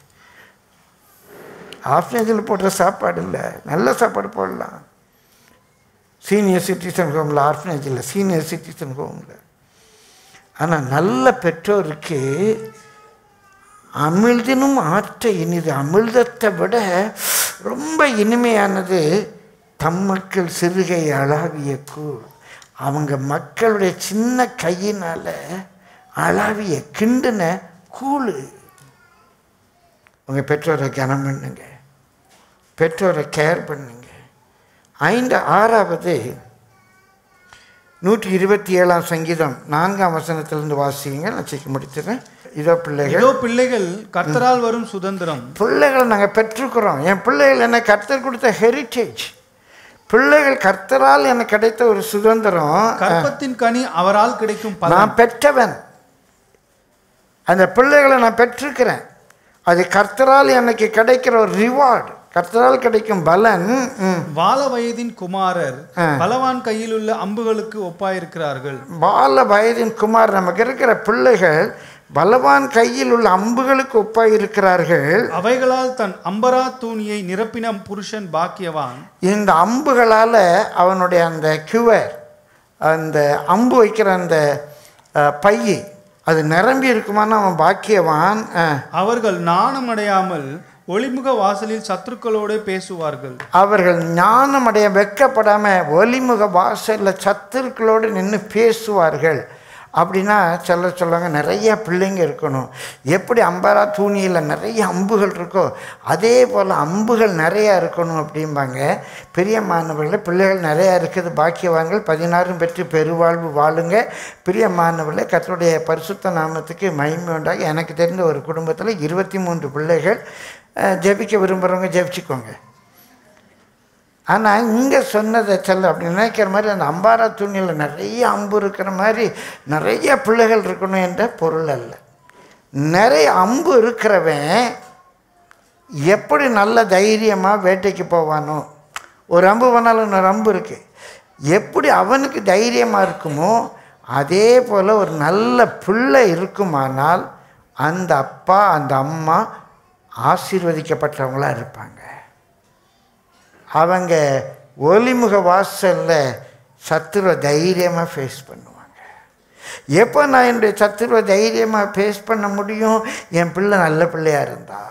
ஆஃப்னேஜில் போடுற சாப்பாடு இல்லை நல்ல சாப்பாடு போடலாம் சீனியர் சிட்டிசன் ஹோமில் ஆர்ஃபனேஜில் சீனியர் சிட்டிசன் ஹோமில் ஆனால் நல்ல பெற்றோருக்கு அமிழ்தினும் ஆற்ற இனிது அமிழ்தத்தை விட ரொம்ப இனிமையானது தம் மக்கள் சிறுகை அளாவிய கூழ் அவங்க மக்களுடைய சின்ன கையினால் அளாவிய கிண்டுன கூழ் உங்கள் பெற்றோரை கனம் பண்ணுங்க பெற்றோரை கேர் பண்ணுங்க ஐந்து ஆறாவது நூற்றி இருபத்தி ஏழாம் சங்கீதம் நான்காம் வசனத்திலிருந்து வாசிங்க நான் சீக்கிரம் முடிச்சிடுறேன் இதோ பிள்ளைகள் இதோ பிள்ளைகள் கர்த்தரால் வரும் சுதந்திரம் பிள்ளைகளை நாங்கள் பெற்றுக்கிறோம் என் பிள்ளைகள் எனக்கு கர்த்தர் கொடுத்த ஹெரிட்டேஜ் பிள்ளைகள் கர்த்தரால் எனக்கு கிடைத்த ஒரு சுதந்திரம் கற்பத்தின் கனி அவரால் கிடைக்கும் பலன் நான் பெற்றவன் அந்த பிள்ளைகளை நான் பெற்றிருக்கிறேன் அது கர்த்தரால் எனக்கு கிடைக்கிற ஒரு ரிவார்டு கர்த்தரால் கிடைக்கும் பலன் ம், வால வயதின் குமாரர் ஆ. பலவான் கையில் உள்ள அம்புகளுக்கு ஒப்பாயிருக்கிறார்கள் பால வயதின் குமார் நமக்கு இருக்கிற பிள்ளைகள் பலவான் கையில் உள்ள அம்புகளுக்கு ஒப்பாய் இருக்கிறார்கள் அவைகளால் தன் அம்பரா தூணியை நிரப்பின புருஷன் பாக்கியவான் இந்த அம்புகளால் அவனுடைய அந்த கிவர் அந்த அம்பு வைக்கிற அந்த அஹ், பையை அது நிரம்பி இருக்குமான்னு அவன் பாக்கியவான் அஹ், அவர்கள் நாணமடையாமல் ஒளிமுக வாசலில் சத்துருக்களோடு பேசுவார்கள் அவர்கள் ஞானமடைய வெக்கப்படாம ஒலிமுக வாசலில் சத்துருக்களோடு நின்று பேசுவார்கள் அப்படின்னா சொல்ல சொல்லுவாங்க நிறைய பிள்ளைங்க இருக்கணும் எப்படி அம்பரா தூணியில் நிறைய அம்புகள் இருக்கோ அதே போல் அம்புகள் நிறையா இருக்கணும் அப்படிம்பாங்க பெரிய மாணவர்களே பிள்ளைகள் நிறையா இருக்குது பாக்கியவான்கள் பதினாறும் பெற்று பெருவாழ்வு வாழுங்க பிரிய மாணவர்களே கர்த்தருடைய பரிசுத்த நாமத்துக்கு மகிமை உண்டாக எனக்கு தெரிந்த ஒரு குடும்பத்தில் இருபத்தி மூன்று பிள்ளைகள் அஹ், ஜெபிக்க விரும்புகிறவங்க ஜெபிச்சுக்கோங்க ஆனால் இங்கே சொன்னதை சொல்ல அப்படி நினைக்கிற மாதிரி அந்த அம்பாரா துணியில் நிறைய அம்பு இருக்கிற மாதிரி நிறைய பிள்ளைகள் இருக்கணும் என்ற பொருள் அல்ல நிறைய அம்பு இருக்கிறவன் எப்படி நல்ல தைரியமாக வேட்டைக்கு போவானோ ஒரு அம்பு பண்ணாலும் இன்னொரு அம்பு இருக்குது எப்படி அவனுக்கு தைரியமாக இருக்குமோ அதே போல் ஒரு நல்ல பிள்ளை இருக்குமானால் அந்த அப்பா அந்த அம்மா ஆசீர்வதிக்கப்பட்டவங்களாக இருப்பாங்க அவங்க ஒலிமுக வாசலில் சத்துருவை தைரியமாக ஃபேஸ் பண்ணுவாங்க எப்போ நான் என்னுடைய சத்துருவை தைரியமாக ஃபேஸ் பண்ண முடியும் என் பிள்ளை நல்ல பிள்ளையாக இருந்தா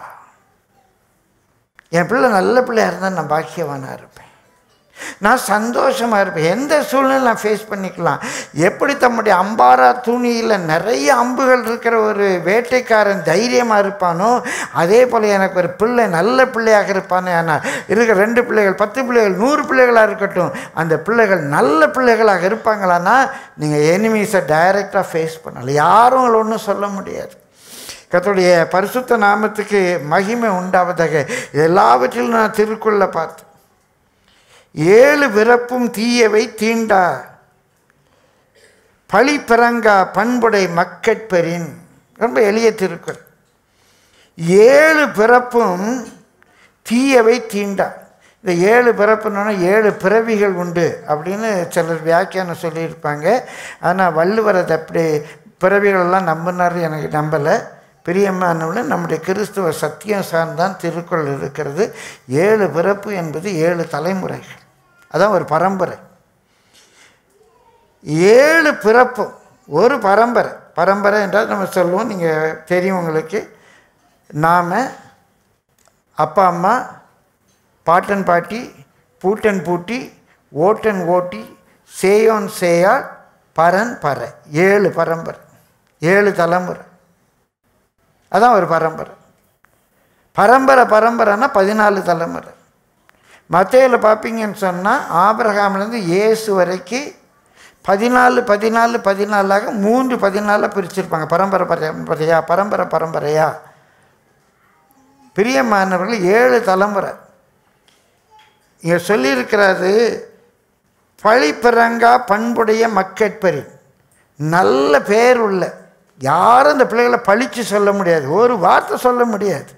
என் பிள்ளை நல்ல பிள்ளையாக இருந்தால் நான் பாக்கியவானாக இருப்பேன் நான் சந்தோஷமாக இருப்பேன் எந்த சூழ்நிலை நான் ஃபேஸ் பண்ணிக்கலாம் எப்படி தம்முடைய அம்பாரா துணியில் நிறைய அம்புகள் இருக்கிற ஒரு வேட்டைக்காரன் தைரியமாக இருப்பானோ அதே போல் எனக்கு ஒரு பிள்ளை நல்ல பிள்ளையாக இருப்பானே ஆனால் இருக்கிற ரெண்டு பிள்ளைகள் பத்து பிள்ளைகள் நூறு பிள்ளைகளாக இருக்கட்டும் அந்த பிள்ளைகள் நல்ல பிள்ளைகளாக இருப்பாங்களான்னா நீங்கள் எனிமீஸை டைரெக்டாக ஃபேஸ் பண்ணலாம் யாரும் உங்களை ஒன்றும் சொல்ல முடியாது கர்த்தருடைய பரிசுத்த நாமத்துக்கு மகிமை உண்டாவதாக எல்லாவற்றிலும் நான் திருக்குள்ள பார்த்தேன் ஏழு பிறப்பும் தீயவை தீண்டா பழி பிறங்கா பண்புடை மக்கட்பெறின் ரொம்ப எளிய திருக்குறள் ஏழு பிறப்பும் தீயவை தீண்டா இந்த ஏழு பிறப்புன்னா ஏழு பிறவிகள் உண்டு அப்படின்னு சிலர் வியாக்கியானம் சொல்லியிருப்பாங்க ஆனால் வள்ளுவர் அதை அப்படி பிறவிகளெல்லாம் நம்பினார் எனக்கு நம்பலை பிரியமானவன நம்முடைய கிறிஸ்துவ சத்தியம் சார்ந்தான் திருக்குறள் இருக்கிறது ஏழு பிறப்பு என்பது ஏழு தலைமுறைகள் அதான் ஒரு பரம்பரை ஏழு பிறப்பும் ஒரு பரம்பரை பரம்பரை என்றால் நம்ம சொல்லுவோம் நீங்கள் தெரியும் உங்களுக்கு நாம் அப்பா அம்மா பாட்டன் பாட்டி பூட்டன் பூட்டி ஓட்டன் ஓட்டி சேயோன் சேயாள் பரன் பற ஏழு பரம்பரை ஏழு தலைமுறை அதான் ஒரு பரம்பரை பரம்பரை பரம்பரைன்னா பதினாலு தலைமுறை மத்தையில் பார்ப்பீங்கன்னு சொன்னால் ஆபிரகாம்லேருந்து இயேசு வரைக்கும் பதினாலு பதினாலு பதினாலாக மூன்று பதினாலாக பிரிச்சிருப்பாங்க பரம்பரை பரம்பரையா பரம்பரை பரம்பரையா பிரியமானவர்கள் ஏழு தலைமுறை இங்கே சொல்லியிருக்கிறது பழிப்பிறங்கா பண்புடைய மக்கட்பரி நல்ல பேர் உள்ள யாரும் இந்த பிள்ளைகளை பழித்து சொல்ல முடியாது ஒரு வார்த்தை சொல்ல முடியாது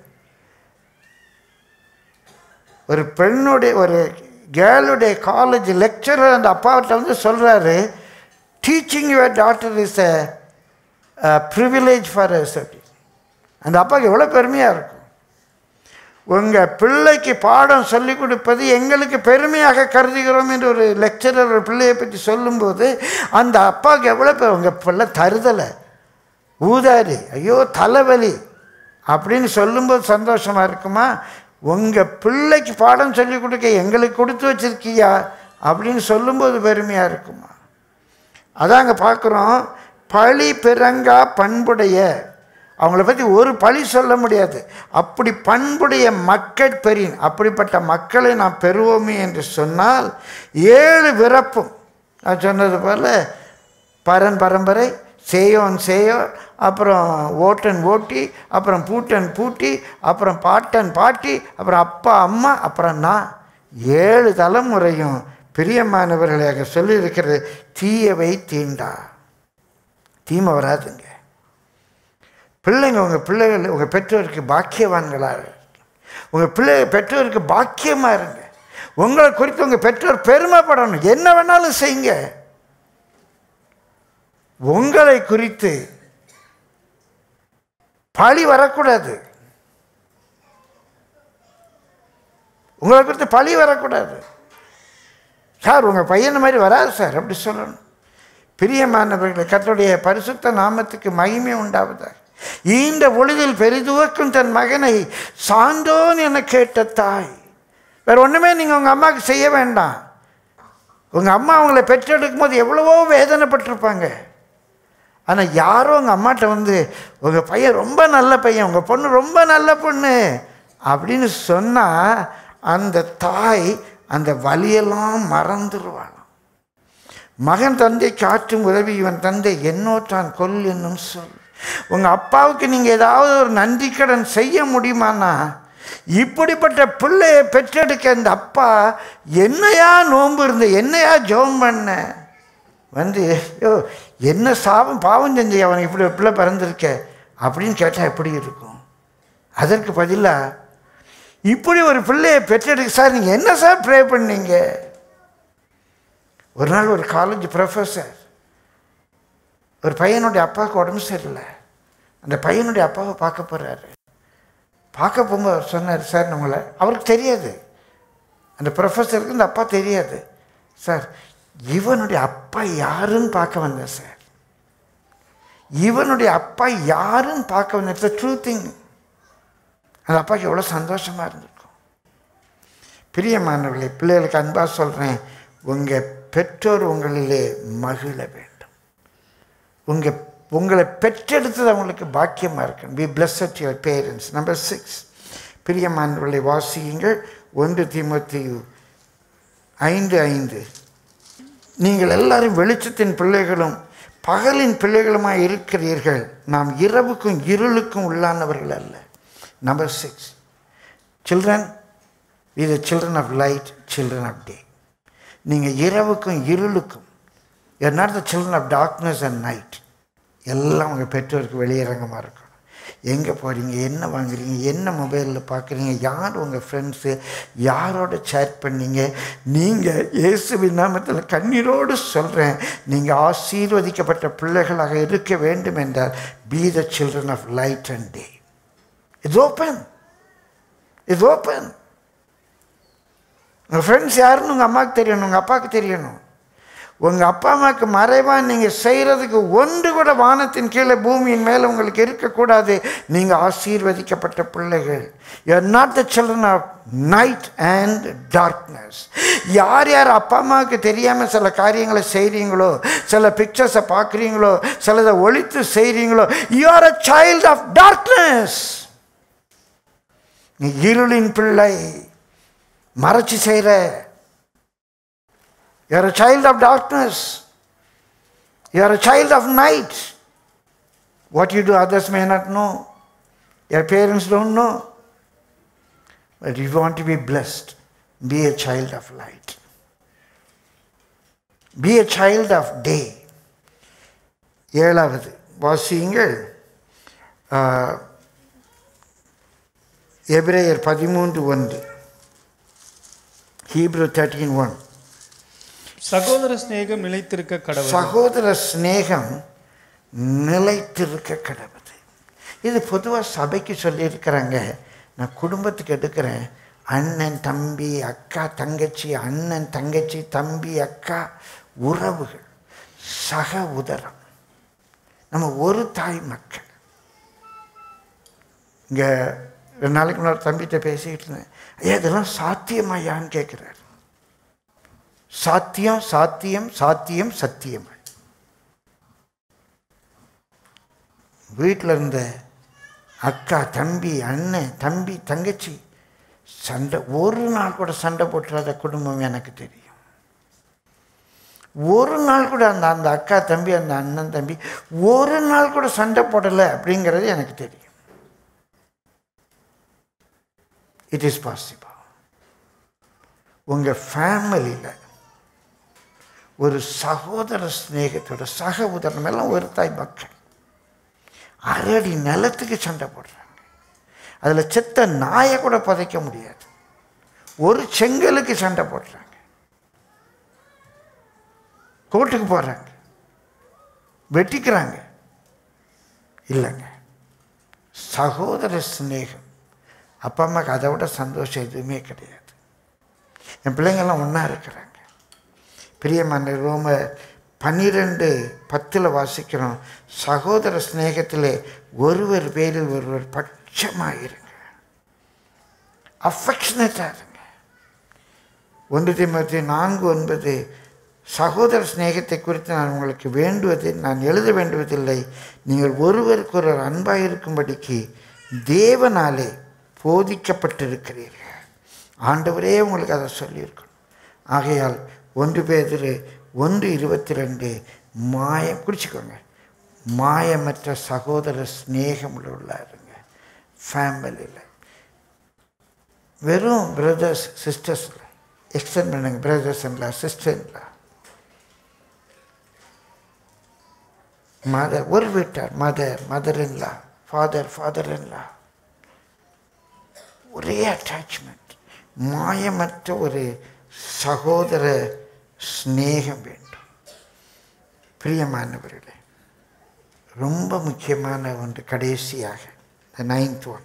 ஒரு பெண்ணுடைய ஒரு கேர்ளுடைய காலேஜ் லெக்சரர் அந்த அப்பாவிட்ட வந்து சொல்கிறாரு teaching your daughter is a privilege for us அப்படி அந்த அப்பாவுக்கு எவ்வளோ பெருமையாக இருக்கும் உங்கள் பிள்ளைக்கு பாடம் சொல்லிக் கொடுப்பது எங்களுக்கு பெருமையாக கருதுகிறோம் என்று ஒரு லெக்சரர் ஒரு பிள்ளையை பற்றி சொல்லும்போது அந்த அப்பாவுக்கு எவ்வளோ பேர் உங்கள் பிள்ளை தருதலை ஊதாரி ஐயோ தலைவலி அப்படின்னு சொல்லும்போது சந்தோஷமாக இருக்குமா உங்கள் பிள்ளைக்கு பாடம் சொல்லி கொடுக்க எங்களுக்கு கொடுத்து வச்சிருக்கியா அப்படின்னு சொல்லும்போது பெருமையாக இருக்குமா அதான் அங்கே பார்க்குறோம் பழி பிறங்கா பண்புடைய அவங்கள பற்றி ஒரு பழி சொல்ல முடியாது அப்படி பண்புடைய மக்கள் பெறின் அப்படிப்பட்ட மக்களை நாம் பெறுவோமே என்று சொன்னால் ஏழு பிறப்பும் நான் சொன்னது போல் பரன் பரம்பரை சேயோன் சேயோ அப்புறம் ஓட்டன் ஓட்டி அப்புறம் பூட்டன் பூட்டி அப்புறம் பாட்டன் பாட்டி அப்புறம் அப்பா அம்மா அப்புறம் நான் ஏழு தலைமுறையும் பிரியமானவர்களாக சொல்லியிருக்கிறது தீயவை தீண்டா தீமை வராதுங்க பிள்ளைங்க உங்கள் பிள்ளைகள் உங்கள் பெற்றோருக்கு பாக்கியவான்களாக இருங்க. உங்கள் பிள்ளை பெற்றோருக்கு பாக்கியமாக இருங்க உங்களை குறித்து உங்கள் பெற்றோர் பெருமைப்படணும் என்ன வேணாலும் செய்யுங்க உங்களை குறித்து பழி வரக்கூடாது உங்களை குறித்து பழி வரக்கூடாது சார் உங்கள் பையன் மாதிரி வராது சார் அப்படி சொல்லணும் பிரியமானவர்களை கர்த்தருடைய பரிசுத்த நாமத்துக்கு மகிமை உண்டாவதாக ஈண்ட பொழுதில் பெரிதுவக்கும் தன் மகனை சான்றோன் என கேட்ட தாய் வேற ஒன்றுமே நீங்கள் உங்கள் அம்மாவுக்கு செய்ய வேண்டாம் உங்கள் அம்மா அவங்கள பெற்றெடுக்கும் போது எவ்வளவோ வேதனைப்பட்டிருப்பாங்க ஆனால் யாரோ உங்கள் அம்மாட்ட வந்து உங்கள் பையன் ரொம்ப நல்ல பையன் உங்கள் பொண்ணு ரொம்ப நல்ல பொண்ணு அப்படின்னு சொன்னால் அந்த தாய் அந்த வலியெல்லாம் மறந்துடுவாளாம் மகன் தந்தை காற்றும் உதவி இவன் தந்தை என்னோற்றான் கொல் என்னும் சொல் உங்கள் அப்பாவுக்கு நீங்கள் ஏதாவது ஒரு நன்றி கடன் செய்ய முடியுமானா இப்படிப்பட்ட பிள்ளையை பெற்றெடுக்க இந்த அப்பா என்னையா நோன்பு இருந்த என்னையா ஜெபம் பண்ண வந்து யோ என்ன சாபம் பாவம் செஞ்ச அவன் இப்படி ஒரு பிள்ளை பிறந்திருக்க அப்படின்னு கேட்டால் எப்படி இருக்கும் அதற்கு பதிலாக இப்படி ஒரு பிள்ளையை பெற்றெடுக்க சார் நீங்கள் என்ன சார் ப்ரே பண்ணீங்க ஒரு நாள் ஒரு காலேஜ் ப்ரொஃபஸர் ஒரு பையனுடைய அப்பாவுக்கு உடம்பு சரியில்லை அந்த பையனுடைய அப்பாவை பார்க்க போகிறாரு பார்க்க போகும்போது அவர் சொன்னார் சார் நம்மளை அவருக்கு தெரியாது அந்த ப்ரொஃபஸருக்கு இந்த அப்பா தெரியாது சார் இவனுடைய அப்பா யாருன்னு பார்க்க வந்தேன் சார் இவனுடைய அப்பா யாருன்னு பார்க்க வந்தேன் இட்ஸ் ட்ரூ திங் அந்த அப்பாவுக்கு எவ்வளோ சந்தோஷமாக இருந்திருக்கும் பிரியமானவர்களே பிள்ளைகளுக்கு அன்பாக சொல்கிறேன் உங்கள் பெற்றோர் உங்களிலே மகிழ வேண்டும் உங்கள் உங்களை பெற்றெடுத்தது அவங்களுக்கு பாக்கியமாக இருக்கணும் be blessed your parents number six பிரியமானவர்களை வாசியுங்கள் ஒன்று தீமோத்தேயு ஐந்து ஐந்து நீங்கள் எல்லாரும் வெளிச்சத்தின் பிள்ளைகளும் பகலின் பிள்ளைகளுமாய் இருக்கிறீர்கள் நாம் இரவுக்கும் இருளுக்கும் உள்ளானவர்கள் அல்ல நம்பர் சிக்ஸ் சில்ட்ரன் இது children of light children of day நீங்கள் இரவுக்கும் இருளுக்கும் you're not the children of darkness and night எல்லாம் உங்கள் பெற்றோருக்கு வெளியரங்கமாக இருக்கணும் எங்கே போகிறீங்க என்ன வாங்குறீங்க என்ன மொபைலில் பார்க்குறீங்க யார் உங்கள் ஃப்ரெண்ட்ஸு யாரோட சேட் பண்ணீங்க நீங்கள் இயேசுவின் நாமத்தில் கண்ணீரோடு சொல்கிறேன் நீங்கள் ஆசீர்வதிக்கப்பட்ட பிள்ளைகளாக இருக்க வேண்டும் என்றால் be the children of light and day it's open it's open உங்கள் ஃப்ரெண்ட்ஸ் யாருன்னு உங்கள் அம்மாவுக்கு தெரியணும் உங்கள் அப்பாவுக்கு தெரியணும் உங்கள் அப்பா அம்மாவுக்கு மறைவாக நீங்கள் செய்கிறதுக்கு ஒன்று கூட வானத்தின் கீழே பூமியின் மேலே உங்களுக்கு இருக்கக்கூடாது நீங்கள் ஆசீர்வதிக்கப்பட்ட பிள்ளைகள் you are not the children of night and darkness யார் யார் அப்பா அம்மாவுக்கு தெரியாமல் சில காரியங்களை செய்கிறீங்களோ சில பிக்சர்ஸை பார்க்குறீங்களோ சிலதை ஒழித்து செய்கிறீங்களோ you are a child of darkness நீ இருளின் பிள்ளை மறைச்சி செய்கிற you are a child of darkness you are a child of night what you do others may not know your parents don't know but you want to be blessed be a child of light be a child of day ஏழாவது வாசியுங்கள் எபிரேயர் பதிமூன்று ஒன்று Hebrew thirteen one சகோதர சிநேகம் நிலைத்திருக்க கடவுள் சகோதர சிநேகம் நிலைத்திருக்க கடவுது இது பொதுவாக சபைக்கு சொல்லியிருக்கிறாங்க நான் குடும்பத்துக்கு எடுக்கிறேன் அண்ணன் தம்பி அக்கா தங்கச்சி அண்ணன் தங்கச்சி தம்பி அக்கா உறவுகள் சக உதரம் நம்ம ஒரு தாய் மக்கள் இங்கே ரெண்டு நாளைக்கு முன்னாடி தம்பிகிட்ட பேசிக்கிட்டு இருந்தேன் ஐயா இதெல்லாம் சாத்தியமாயான்னு கேட்குறாரு சாத்தியம் சாத்தியம் சாத்தியம் சத்தியம் வீட்டில் இருந்த அக்கா தம்பி அண்ணன் தம்பி தங்கச்சி சண்டை ஒரு நாள் கூட சண்டை போட்டுறாத குடும்பம் எனக்கு தெரியும் ஒரு நாள் கூட அந்த அந்த அக்கா தம்பி அந்த அண்ணன் தம்பி ஒரு நாள் கூட சண்டை போடலை அப்படிங்கிறது எனக்கு தெரியும் இட் இஸ் பாசிபிள் உங்கள் ஃபேமிலியில் ஒரு சகோதர சிநேகத்தோட சக உதாரணம் எல்லாம் ஒரு தாய் மக்கள் அரடி நிலத்துக்கு சண்டை போடுறாங்க அதில் செத்த நாயை கூட புதைக்க முடியாது ஒரு செங்கலுக்கு சண்டை போடுறாங்க கோர்ட்டுக்கு போகிறாங்க வெட்டிக்கிறாங்க இல்லைங்க சகோதர சிநேகம் அப்பா அம்மாவுக்கு அதை விட சந்தோஷம் எதுவுமே கிடையாது என் பிள்ளைங்கள்லாம் ஒன்றா இருக்கிறாங்க பிரியமான ரோம பன்னிரெண்டு பத்தில் வாசிக்கிறோம் சகோதர சிநேகத்திலே ஒருவர் பேரில் ஒருவர் பட்சமாக இருங்க அஃபெக்ஷனேட்டாக இருங்க ஒன்று திமுத்தி நான்கு ஒன்பது சகோதர சிநேகத்தை குறித்து நான் உங்களுக்கு வேண்டுவது நான் எழுத வேண்டுவதில்லை நீங்கள் ஒருவருக்கு ஒருவர் அன்பாக இருக்கும்படிக்கு தேவனாலே போதிக்கப்பட்டிருக்கிறீர்கள் ஆண்டவரே உங்களுக்கு அதை சொல்லியிருக்கணும் ஆகையால் ஒன்று பேதிரு ஒன்று இருபத்தி ரெண்டு மாயம் குறிச்சிக்கோங்க மாயமற்ற சகோதர சிநேகம் உள்ளாருங்க ஃபேமிலியில் வெறும் பிரதர்ஸ் சிஸ்டர்ஸில் எக்ஸ்டெண்ட் பண்ணுங்க பிரதர்ஸ் இல்லா சிஸ்டர் இல்லா மதர் ஒரு வீட்டார் மதர் மதர் இல்லா ஃபாதர் ஃபாதர் இல்லா ஒரே அட்டாச்மெண்ட் மாயமற்ற ஒரு சகோதர சிநேகம் வேண்டும் பிரியமானவர்களே ரொம்ப முக்கியமான ஒன்று கடைசியாக த நைன்த் ஒன்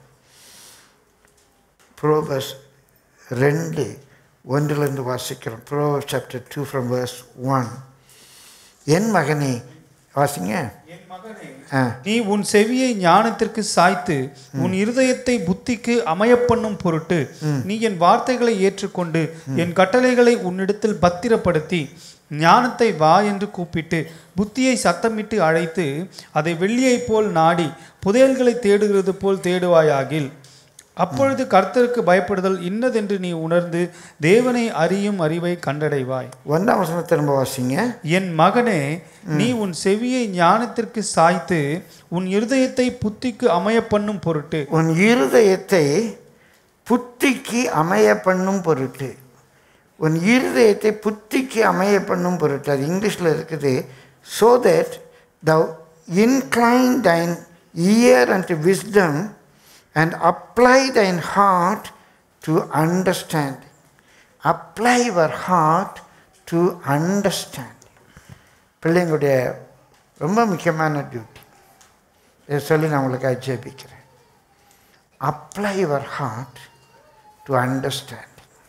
ப்ரோபஸ் ரெண்டு ஒன்றிலிருந்து வாசிக்கிறோம் Proverbs chapter two from verse one என் மகனே வாசிங்க என் மகனே ஆ நீ உன் செவியை ஞானத்திற்கு சாய்த்து உன் இருதயத்தை புத்திக்கு அமையப்பண்ணும் பொருட்டு நீ என் வார்த்தைகளை ஏற்றுக்கொண்டு என் கட்டளைகளை உன்னிடத்தில் பத்திரப்படுத்தி ஞானத்தை வா என்று கூப்பிட்டு புத்தியை சத்தமிட்டு அழைத்து அதை வெள்ளியைப் போல் நாடி புதையல்களை தேடுகிறது போல் தேடுவாயாகில் அப்பொழுது கர்த்தருக்கு பயப்படுதல் இன்னதென்று நீ உணர்ந்து தேவனை அறியும் அறிவை கண்டடைவாய் ஒன்றாம் வசனம் திரும்ப வாசிங்க என் மகனே நீ உன் செவியை ஞானத்திற்கு சாய்த்து உன் இருதயத்தை புத்திக்கு அமைய பண்ணும் பொருட்டு உன் இருதயத்தை புத்திக்கு அமைய பண்ணும் பொருட்டு உன் இருதயத்தை புத்திக்கு அமைய பண்ணும் பொருட்டு அது இங்கிலீஷில் இருக்குது so that the incline thine ear and wisdom and apply thine heart to understand apply your heart to understand பிள்ளைங்களுடைய ரொம்ப முக்கியமான டியூட்டி இதை சொல்லி நான் உங்களுக்காக ஜெபிக்கிறேன் apply your heart to understand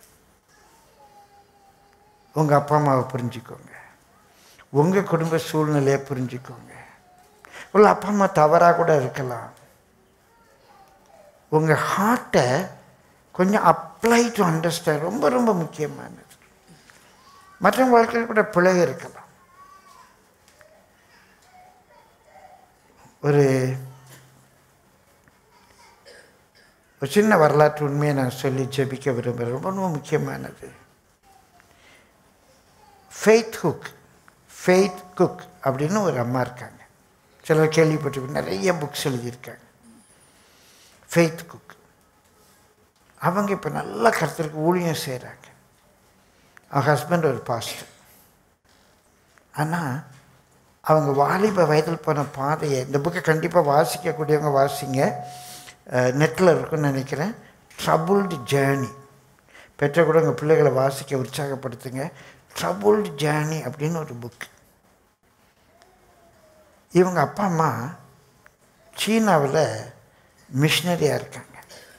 உங்கள் அப்பா அம்மாவை புரிஞ்சுக்கோங்க உங்கள் குடும்ப சூழ்நிலையை புரிஞ்சுக்கோங்க உள்ள அப்பா அம்மா தவறாக கூட இருக்கலாம் உங்கள் ஹார்ட்டை கொஞ்சம் அப்ளை டு அண்டர்ஸ்டாண்ட் ரொம்ப ரொம்ப முக்கியமானது மற்ற வாழ்க்கையில் கூட பிழை இருக்கலாம் ஒரு ஒரு சின்ன வரலாற்று உண்மையை நான் சொல்லி ஜெபிக்க விரும்புகிறேன் ரொம்ப ரொம்ப முக்கியமானது ஃபெய்த் குக் ஃபெய்த் குக் அப்படின்னு ஒரு அம்மா இருக்காங்க சிலர் கேள்விப்பட்டு நிறைய புக்ஸ் எழுதியிருக்காங்க ஃபெய்த் குக் அவங்க இப்போ நல்ல கருத்திற்கு ஊழியம் செய்கிறாங்க அவங்க ஹஸ்பண்ட் ஒரு பாஸ்டர் ஆனால் அவங்க வாலிப வயதில் போன பாதையை இந்த புக்கை கண்டிப்பாக வாசிக்கக்கூடியவங்க வாசிங்க நெட்டில் இருக்குன்னு நினைக்கிறேன் ட்ரபுள்டு ஜேர்னி பெற்ற கூட உங்கள் பிள்ளைகளை வாசிக்க உற்சாகப்படுத்துங்க ட்ரபுள்டு ஜேர்னி அப்படின்னு ஒரு புக் இவங்க அப்பா அம்மா சீனாவில் மிஷினரியாக இருக்காங்க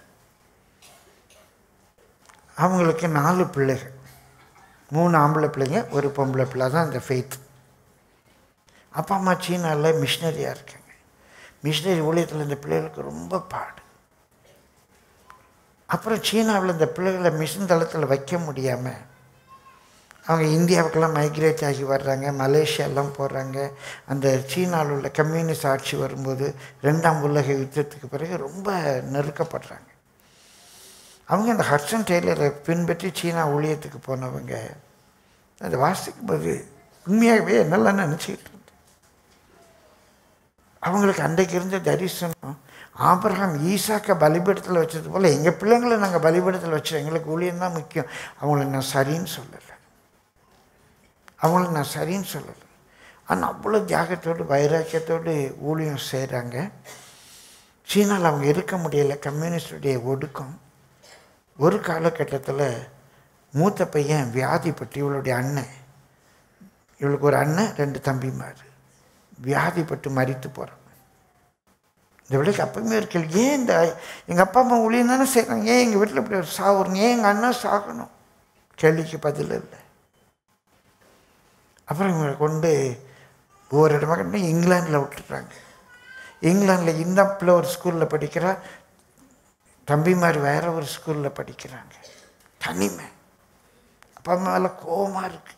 அவங்களுக்கு நாலு பிள்ளைகள் மூணு ஆம்பளை பிள்ளைங்க ஒரு பொம்பளை பிள்ளை தான் அந்த ஃபெய்த் அப்பா அம்மா சீனாவில் மிஷினரியாக இருக்காங்க மிஷினரி ஊழியத்தில் இந்த பிள்ளைகளுக்கு ரொம்ப பாடு அப்புறம் சீனாவில் இந்த பிள்ளைகளை மிஷின் தளத்தில் வைக்க முடியாமல் அவங்க இந்தியாவுக்கெல்லாம் மைக்ரேட் ஆகி வர்றாங்க மலேசியாலாம் போகிறாங்க அந்த சீனாவில் உள்ள கம்யூனிஸ்ட் ஆட்சி வரும்போது ரெண்டாம் உலக யுத்தத்துக்கு பிறகு ரொம்ப நெருக்கப்படுறாங்க அவங்க அந்த ஹட்சன் டெய்லரை பின்பற்றி சீனா ஊழியத்துக்கு போனவங்க அதை வாசிக்கும்போது உண்மையாகவே என்னெல்லாம் நினச்சிக்கிட்டு இருந்தேன் அவங்களுக்கு அன்றைக்கு இருந்த தரிசனம் ஆபிரகாம் ஈசாக்க பலிபீடத்தில் வச்சது போல் எங்கள் பிள்ளைங்களை நாங்கள் பலிபீடத்தில் வச்சோம் எங்களுக்கு ஊழியம் தான் முக்கியம் அவங்கள நான் சரின்னு சொல்லலை அவங்கள நான் சரின்னு சொல்லலை ஆனால் அவ்வளோ தியாகத்தோடு வைராக்கியத்தோடு ஊழியம் செய்கிறாங்க சீனாவில் அவங்க இருக்க முடியல கம்யூனிஸ்டுடைய ஒடுக்கம் ஒரு காலகட்டத்தில் மூத்த பையன் வியாதிப்பட்டு இவளுடைய அண்ணன் இவளுக்கு ஒரு அண்ணன் ரெண்டு தம்பிமார் வியாதிப்பட்டு மறித்து போகிறான் இந்த விலைக்கு அப்பவுமே இருக்கல ஏன் இந்த எங்கள் அப்பா அம்மா ஊழியம் தானே செய்கிறாங்க ஏன் எங்கள் வீட்டில் இப்படி ஒரு சாவுறீங்க ஏன் எங்கள் அண்ணன் சாகணும் கேள்விக்கு பதில் இல்லை அப்புறம் இவங்களை கொண்டு ஒவ்வொரு இடமா கொண்டு இங்கிலாந்தில் விட்டுறாங்க இங்கிலாந்தில் இந்த பிள்ளை ஒரு ஸ்கூலில் படிக்கிறா தம்பிமார் வேற ஒரு ஸ்கூலில் படிக்கிறாங்க தனிமை அப்பா அம்மா மேலே கோவமாக இருக்கு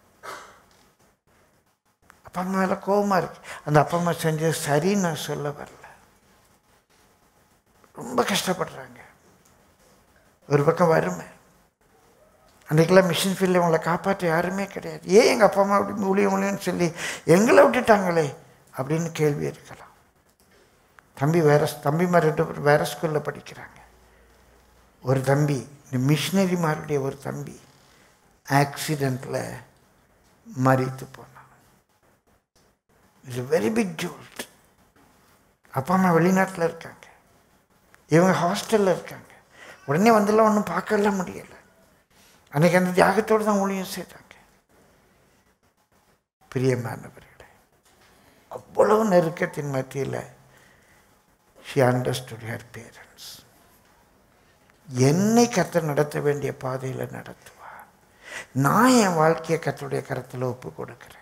அப்பா அம்மா மேலே கோவமாக இருக்கு அந்த அப்பா அம்மா செஞ்சது சரின்னு நான் சொல்ல வரல ரொம்ப கஷ்டப்படுறாங்க ஒரு பக்கம் வறுமை அன்றைக்கெல்லாம் மிஷின் ஃபீல்டில் இவங்களை காப்பாற்ற யாருமே கிடையாது ஏன் எங்கள் அப்பா அம்மா அப்படி ஊழியம் ஊழியம்னு சொல்லி எங்களை விட்டுட்டாங்களே அப்படின்னு கேள்வி இருக்கலாம் தம்பி வேற தம்பிமார் ரெண்டு பேரும் வேற ஸ்கூலில் படிக்கிறாங்க ஒரு தம்பி இந்த மிஷினரிமாருடைய ஒரு தம்பி ஆக்சிடெண்ட்டில் மறித்து போனான் இட்ஸ் வெரி பிக் ஜோல்ட் அப்பா அம்மா வெளிநாட்டில் இருக்காங்க இவங்க ஹாஸ்டலில் இருக்காங்க உடனே வந்துலாம் ஒன்றும் பார்க்கலாம் முடியலை அன்னைக்கு அந்த தியாகத்தோடு தான் ஊழியம் செய்தாங்க பிரியமானவர்களே அவ்வளவு நெருக்கத்தின் மத்தியில் ஷி அண்டர்ஸ்டுட் ஹர் பேரண்ட்ஸ் என்னை கத்த நடத்த வேண்டிய பாதையில் நடத்துவா நான் என் வாழ்க்கையை கத்தருடைய கருத்தில் ஒப்பு கொடுக்குறேன்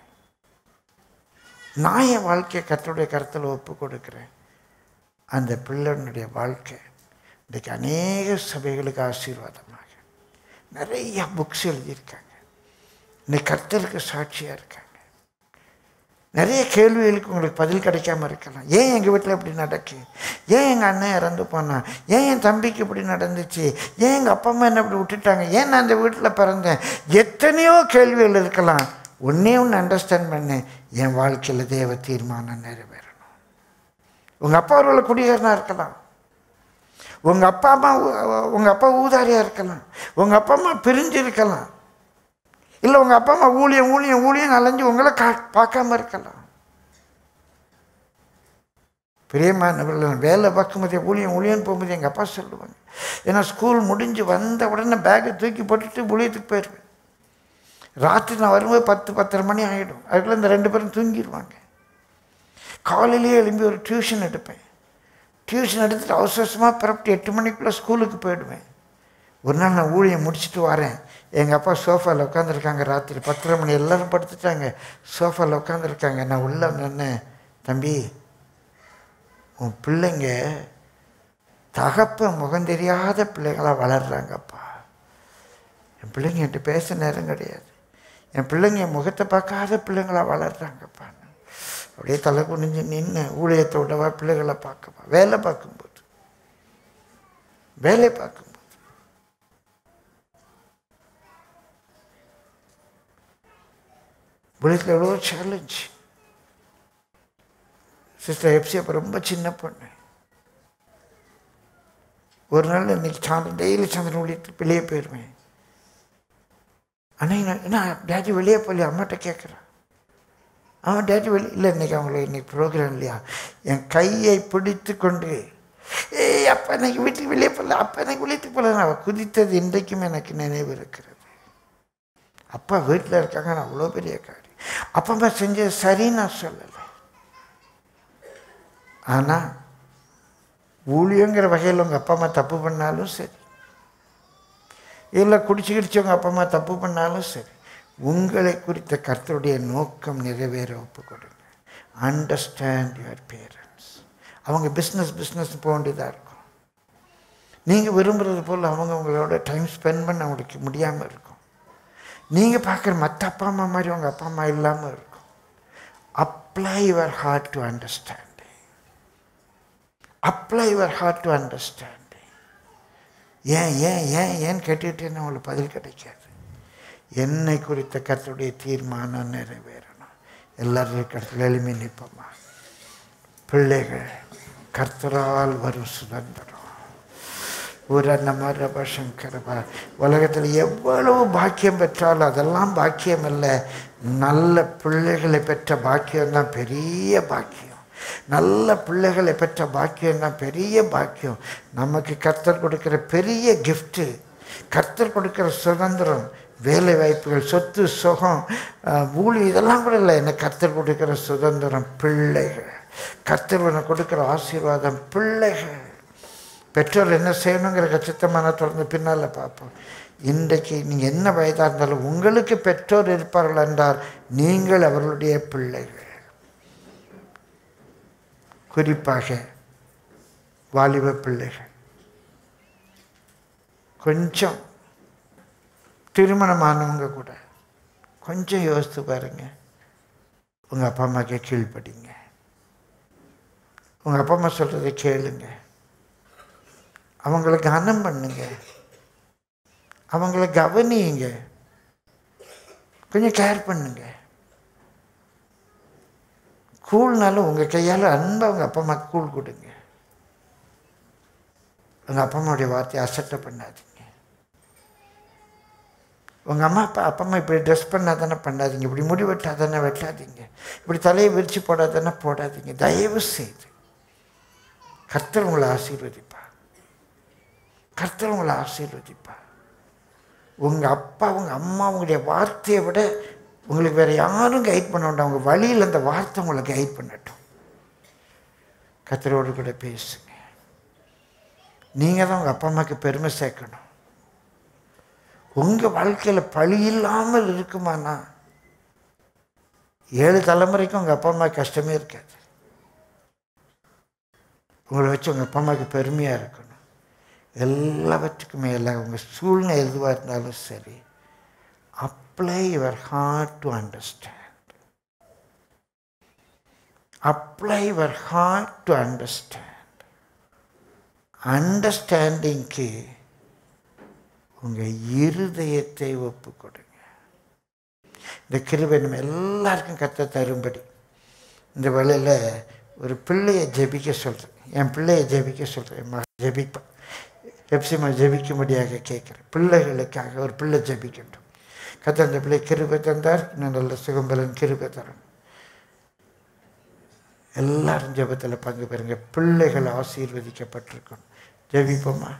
நான் என் வாழ்க்கையை கத்தருடைய கருத்தில் ஒப்பு கொடுக்குறேன் அந்த பிள்ளைனுடைய வாழ்க்கை இன்றைக்கு அநேக சபைகளுக்கு ஆசீர்வாதமாக நிறைய புக்ஸ் எழுதியிருக்காங்க இன்னைக்கு கர்த்தருக்கு சாட்சியாக இருக்காங்க நிறைய கேள்விகளுக்கு உங்களுக்கு பதில் கிடைக்காம இருக்கலாம் ஏன் எங்கள் வீட்டில் இப்படி நடக்கு ஏன் எங்கள் அண்ணன் இறந்து போனான் ஏன் என் தம்பிக்கு இப்படி நடந்துச்சு ஏன் எங்கள் அப்பா அம்மா என்ன இப்படி விட்டுட்டாங்க ஏன் நான் அந்த வீட்டில் பிறந்தேன் எத்தனையோ கேள்விகள் இருக்கலாம் ஒன்றே ஒன்று அண்டர்ஸ்டாண்ட் பண்ணேன் என் வாழ்க்கையில் தேவ தீர்மானம் நிறைவேறணும் உங்கள் அப்பா ஒருவேளை குடிகாரனாக இருக்கலாம் உங்கள் அப்பா அம்மா உங்கள் அப்பா ஊதாரியாக இருக்கலாம் உங்கள் அப்பா அம்மா பிரிஞ்சு இருக்கலாம் இல்லை உங்கள் அப்பா அம்மா ஊழியம் ஊழியம் ஊழியம் அலைஞ்சு உங்களை கா பார்க்காம இருக்கலாம் பிரியமானவர்கள் வேலை பார்க்கும்போதே ஊழியம் ஊழியன்னு போகும்போது எங்கள் அப்பா சொல்லுவாங்க ஏன்னா ஸ்கூல் முடிஞ்சு வந்த உடனே பேக்கை தூக்கி போட்டுட்டு ஊழியத்துக்கு போயிடுவேன் ராத்திரி நான் வரும்போது பத்து பத்தரை மணி ஆகிடும் அதுக்குள்ளே இந்த ரெண்டு பேரும் தூங்கிடுவாங்க காலையிலேயே எழும்பி ஒரு டியூஷன் எடுப்பேன் டியூஷன் எடுத்துட்டு அவசரமாக பிறப்பிட்டு எட்டு மணிக்குள்ளே ஸ்கூலுக்கு போயிடுவேன் ஒரு நாள் நான் ஊழியம் முடிச்சுட்டு வரேன் எங்கள் அப்பா சோஃபாவில் உட்காந்துருக்காங்க ராத்திரி பத்தரை மணி எல்லோரும் படுத்துட்டாங்க சோஃபாவில் உட்காந்துருக்காங்க நான் உள்ளே நின்னேன் தம்பி உன் பிள்ளைங்க தகப்ப முகம் தெரியாத பிள்ளைங்களாக வளர்றாங்கப்பா என் பிள்ளைங்க என்கிட்ட பேச நேரம் கிடையாது என் பிள்ளைங்க என் முகத்தை பார்க்காத பிள்ளைங்களாக வளர்றாங்கப்பா அப்படியே தலை குனிஞ்சு நின்று ஊழியத்தோடவா பிள்ளைகளை பார்க்கவா வேலை பார்க்கும்போது வேலை பார்க்கும்போது உலகத்தில் எவ்வளோ சேலஞ்ச் சிஸ்டர் எப்சி அப்போ ரொம்ப சின்ன பொண்ணு ஒரு நாள் இன்னைக்கு சாயந்தரம் டெய்லி சாயந்தரம் ஊழியத்துக்கு வெளியே போயிடுவேன் ஆனால் என்ன டேடி வெளியே போகலையா அம்மாட்ட கேட்குறான் அவன் டேடி வெளியே இல்லை இன்னைக்கு அவங்களுக்கு இன்னைக்கு ப்ரோக்ராம் இல்லையா என் கையை பிடித்து கொண்டு ஏய் அப்பா இன்னைக்கு வீட்டுக்கு வெளியே போகல அப்பா இன்னைக்கு வெளியத்துக்கு போகல அவள் குதித்தது இன்றைக்கும் எனக்கு நினைவு இருக்கிறது அப்பா வீட்டில் இருக்காங்க நான் அவ்வளோ பெரிய காரியம் அப்பா அம்மா செஞ்சது சரின்னு நான் சொல்லலை ஆனால் ஊழியங்கிற வகையில் உங்கள் அப்பா அம்மா தப்பு பண்ணாலும் சரி இல்லை குடிச்சு கிடிச்சு உங்கள் அப்பா அம்மா தப்பு பண்ணாலும் சரி உங்களை குறித்த கர்த்தருடைய நோக்கம் நிறைவேற ஒப்பு கொடுங்க அண்டர்ஸ்டாண்ட் யுவர் பேரண்ட்ஸ் அவங்க பிஸ்னஸ் பிஸ்னஸ் போக வேண்டியதாக இருக்கும் நீங்கள் விரும்புகிறது போல் அவங்க உங்களோட டைம் ஸ்பெண்ட் பண்ண அவங்களுக்கு முடியாமல் இருக்கும் நீங்கள் பார்க்குற மற்ற அப்பா அம்மா மாதிரி உங்கள் அப்பா அம்மா இல்லாமல் இருக்கும் apply your heart to understanding apply your heart to understanding ஏன் ஏன் ஏன் ஏன் கேட்டுக்கிட்டே உங்களுக்கு பதில் கிடைக்காது என்னை குறித்த கர்த்தருடைய தீர்மானம் நிறைவேறணும் எல்லாரும் இருக்கிற எளிமை நிற்போமா பிள்ளைகள் கர்த்தரால் வரும் சுதந்திரம் ஒரு அன்னமரப சங்கரபா உலகத்தில் எவ்வளவு பாக்கியம் பெற்றாலும் அதெல்லாம் பாக்கியம் இல்லை நல்ல பிள்ளைகளை பெற்ற பாக்கியம்தான் பெரிய பாக்கியம் நல்ல பிள்ளைகளை பெற்ற பாக்கியம் தான் பெரிய பாக்கியம் நமக்கு கர்த்தர் கொடுக்கிற பெரிய கிஃப்ட்டு கர்த்தர் கொடுக்கிற சுதந்திரம் வேலை வாய்ப்புகள் சொத்து சுகம் அஹ், ஊழி இதெல்லாம் கூட இல்லை என்ன கர்த்தர் கொடுக்கிற சுதந்திரம் பிள்ளைகள் கர்த்தர் உனக்கு கொடுக்கிற ஆசீர்வாதம் பிள்ளைகள் பெற்றோர் என்ன செய்யணுங்கிற கச்சித்தமான தொடர்ந்து பின்னால் பார்ப்போம் இன்றைக்கு நீங்கள் என்ன வயதாக இருந்தாலும் உங்களுக்கு பெற்றோர் இருப்பார்கள் என்றால் நீங்கள் அவர்களுடைய பிள்ளைகள் குறிப்பாக வாலிப பிள்ளைகள் கொஞ்சம் திருமணமானவங்க கூட கொஞ்சம் யோசித்து பாருங்க உங்கள் அப்பா அம்மாக்கு கீழ்ப்படிங்க உங்கள் அப்பா அம்மா சொல்கிறத கேளுங்க அவங்கள கனம் பண்ணுங்க அவங்கள கவனியுங்க கொஞ்சம் கேர் பண்ணுங்க கூழ்னாலும் உங்கள் கையால் அன்பை அவங்க அப்பா அம்மாக்கு கூழ் கொடுங்க உங்கள் அப்பா அம்மாவுடைய வார்த்தையை அசட்டை பண்ணாதீங்க உங்கள் அம்மா அப்பா அப்பா அம்மா இப்படி ட்ரெஸ் பண்ணாதானே பண்ணாதீங்க இப்படி முடி வெட்டாதானே வெட்டாதீங்க இப்படி தலையை விரித்து போடாதானே போடாதீங்க தயவு செய்து கர்த்தர் உங்களை ஆசீர்வதிப்பா கர்த்தர் உங்களை ஆசீர்வதிப்பா உங்கள் அப்பா உங்கள் அம்மா உங்களுடைய வார்த்தையை விட உங்களுக்கு வேறு யாரும் கைட் பண்ண வேண்டாம் உங்கள் வழியில் அந்த வார்த்தை உங்களை கைட் பண்ணட்டும் கர்த்தரோடு கூட பேசுங்க நீங்கள் தான் உங்கள் அப்பா அம்மாவுக்கு பெருமை சேர்க்கணும் உங்கள் வாழ்க்கையில் பழி இல்லாமல் இருக்குமானா ஏழு தலைமுறைக்கும் உங்கள் அப்பா அம்மா கஷ்டமே இருக்காது உங்களை வச்சு உங்கள் அப்பா அம்மாவுக்கு பெருமையாக இருக்கணும் எல்லாவற்றுக்கும் மேலே உங்கள் சூழ்நிலை எதுவாக இருந்தாலும் சரி apply your heart to understand apply your heart to understand அண்டர்ஸ்டாண்டிங்க்கு உங்கள் இருதயத்தை ஒப்பு கொடுங்க இந்த கிருபை நம்ம எல்லாருக்கும் கத்த தரும்படி இந்த வேளையில் ஒரு பிள்ளையை ஜெபிக்க சொல்கிறேன் என் பிள்ளையை ஜெபிக்க சொல்கிறேன் என் மகன் ஜெபிப்பேன் எப்சிமா ஜெபிக்கும்படியாக கேட்குறேன் பிள்ளைகளுக்காக ஒரு பிள்ளை ஜெபிக்கட்டும் கத்த அந்த பிள்ளை கிருபை தந்தார் இன்னும் நல்ல சுகம்பலன் கிருபை தரணும் எல்லாரும் ஜெபத்தில் பங்கு பெறுங்க பிள்ளைகள் ஆசீர்வதிக்கப்பட்டிருக்கணும் ஜெபிப்போமா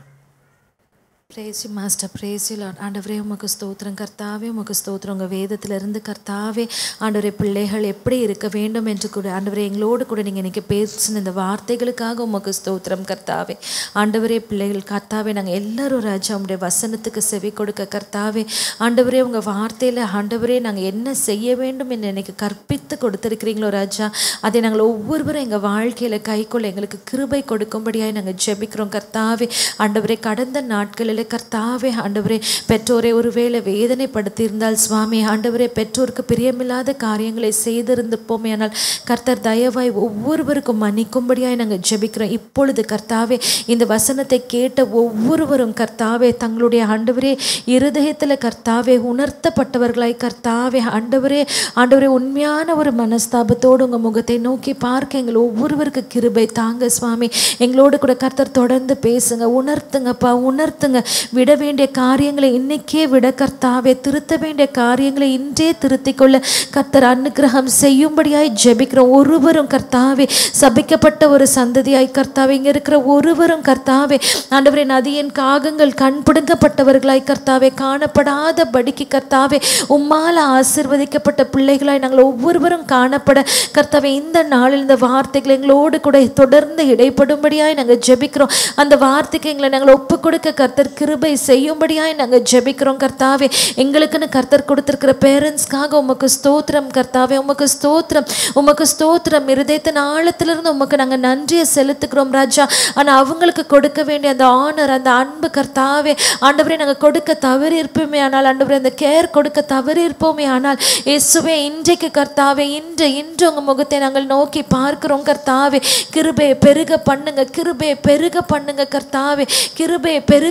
பிரேசி மாஸ்டர் பிரேசி லார்ட் ஆண்டவரே உமக்கு ஸ்தோத்திரம் கர்த்தாவே உமக்கு ஸ்தோத்திரம் உங்கள் வேதத்திலிருந்து கர்த்தாவே ஆண்டவரே பிள்ளைகள் எப்படி இருக்க வேண்டும் என்று கூட ஆண்டவரே எங்களோடு கூட நீங்கள் இன்றைக்கி பேசின இந்த வார்த்தைகளுக்காக உமக்கு ஸ்தோத்திரம் கர்த்தாவே ஆண்டவரே பிள்ளைகள் கர்த்தாவே நாங்கள் எல்லாரும் ராஜா உங்களுடைய வசனத்துக்கு செவி கொடுக்க கர்த்தாவே ஆண்டவரே உங்கள் வார்த்தையில் ஆண்டவரே நாங்கள் என்ன செய்ய வேண்டும் என்று எனக்கு கற்பித்து கொடுத்துருக்கிறீங்களோ ராஜா அதை நாங்கள் ஒவ்வொருவரும் எங்கள் வாழ்க்கையில் கைக்கொள்ள எங்களுக்கு கிருபை கொடுக்கும்படியாய் நாங்கள் ஜெபிக்கிறோம் கர்த்தாவே ஆண்டவரே கடந்த நாட்களில் கர்த்தாவே ஆண்டவரே பெற்றோரை ஒருவேளை வேதனைப்படுத்தியிருந்தால் சுவாமி ஆண்டவரே பெற்றோருக்கு பிரியமில்லாத காரியங்களை செய்திருந்திருப்போமே ஆனால் கர்த்தர் தயவாய் ஒவ்வொருவருக்கும் மன்னிக்கும்படியாய் நாங்கள் ஜெபிக்கிறோம் இப்பொழுது கர்த்தாவே இந்த வசனத்தை கேட்ட ஒவ்வொருவரும் கர்த்தாவே தங்களுடைய ஆண்டவரே இருதயத்தில் கர்த்தாவே உணர்த்தப்பட்டவர்களாய் கர்த்தாவே ஆண்டவரே ஆண்டவரே உண்மையான ஒரு மனஸ்தாபத்தோடு உங்கள் முகத்தை நோக்கி பார்க்க எங்கள் ஒவ்வொருவருக்கு கிருபை தாங்க சுவாமி எங்களோடு கூட கர்த்தர் தொடர்ந்து பேசுங்க உணர்த்துங்கப்பா உணர்த்துங்க விட வேண்டிய காரியங்களை இன்னைக்கே விட கர்த்தாவே திருத்த வேண்டிய காரியங்களை இன்றே திருத்திக் கொள்ள கர்த்தர் அனுக்கிரகம் செய்யும்படியாய் ஜெபிக்கிறோம் ஒருவரும் கர்த்தாவே சபிக்கப்பட்ட ஒரு சந்ததியாய் கர்த்தாவே இங்க இருக்கிற ஒருவரும் கர்த்தாவே ஆண்டவரே நதியின் காகங்கள் கண் பிடுங்கப்பட்டவர்களாய் கர்த்தாவே காணப்படாத படிக்கு கர்த்தாவே உம்மால ஆசிர்வதிக்கப்பட்ட பிள்ளைகளாய் நாங்கள் ஒவ்வொருவரும் காணப்பட கர்த்தாவே இந்த நாளில் இந்த வார்த்தைகள் எங்களோடு கூட தொடர்ந்து இடைப்படும்படியாய் நாங்கள் ஜெபிக்கிறோம் அந்த வார்த்தைக்கு எங்களை நாங்கள் ஒப்பு கொடுக்க கர்த்தர் கிருபை செய்யும்படியாய் நாங்கள் ஜெபிக்கிறோம் கர்த்தாவே எங்களுக்குன்னு கர்த்தர் கொடுத்திருக்கிற பேரண்ட்ஸ்க்காக உமக்கு ஸ்தோத்திரம் கர்த்தாவே உமக்கு ஸ்தோத்திரம் உமக்கு ஸ்தோத்திரம் இருதயத்தின் ஆழத்திலிருந்து உமக்கு நாங்கள் நன்றியை செலுத்துக்கிறோம் ராஜா ஆனால் அவங்களுக்கு கொடுக்க வேண்டிய அந்த ஆனர் அந்த அன்பு கர்த்தாவே ஆண்டவரே நாங்கள் கொடுக்க தவறி இருப்போமே ஆனால் ஆண்டவரே அந்த கேர் கொடுக்க தவறி இருப்போமே ஆனால் இயேசுவே இன்றைக்கு கர்த்தாவே இன்று இன்று உங்கள் முகத்தை நாங்கள் நோக்கி பார்க்கிறோம் கர்த்தாவே கிருபையை பெருக பண்ணுங்க கிருபையை பெருக பண்ணுங்க கர்த்தாவே கிருபையை பெருக பண்ணும்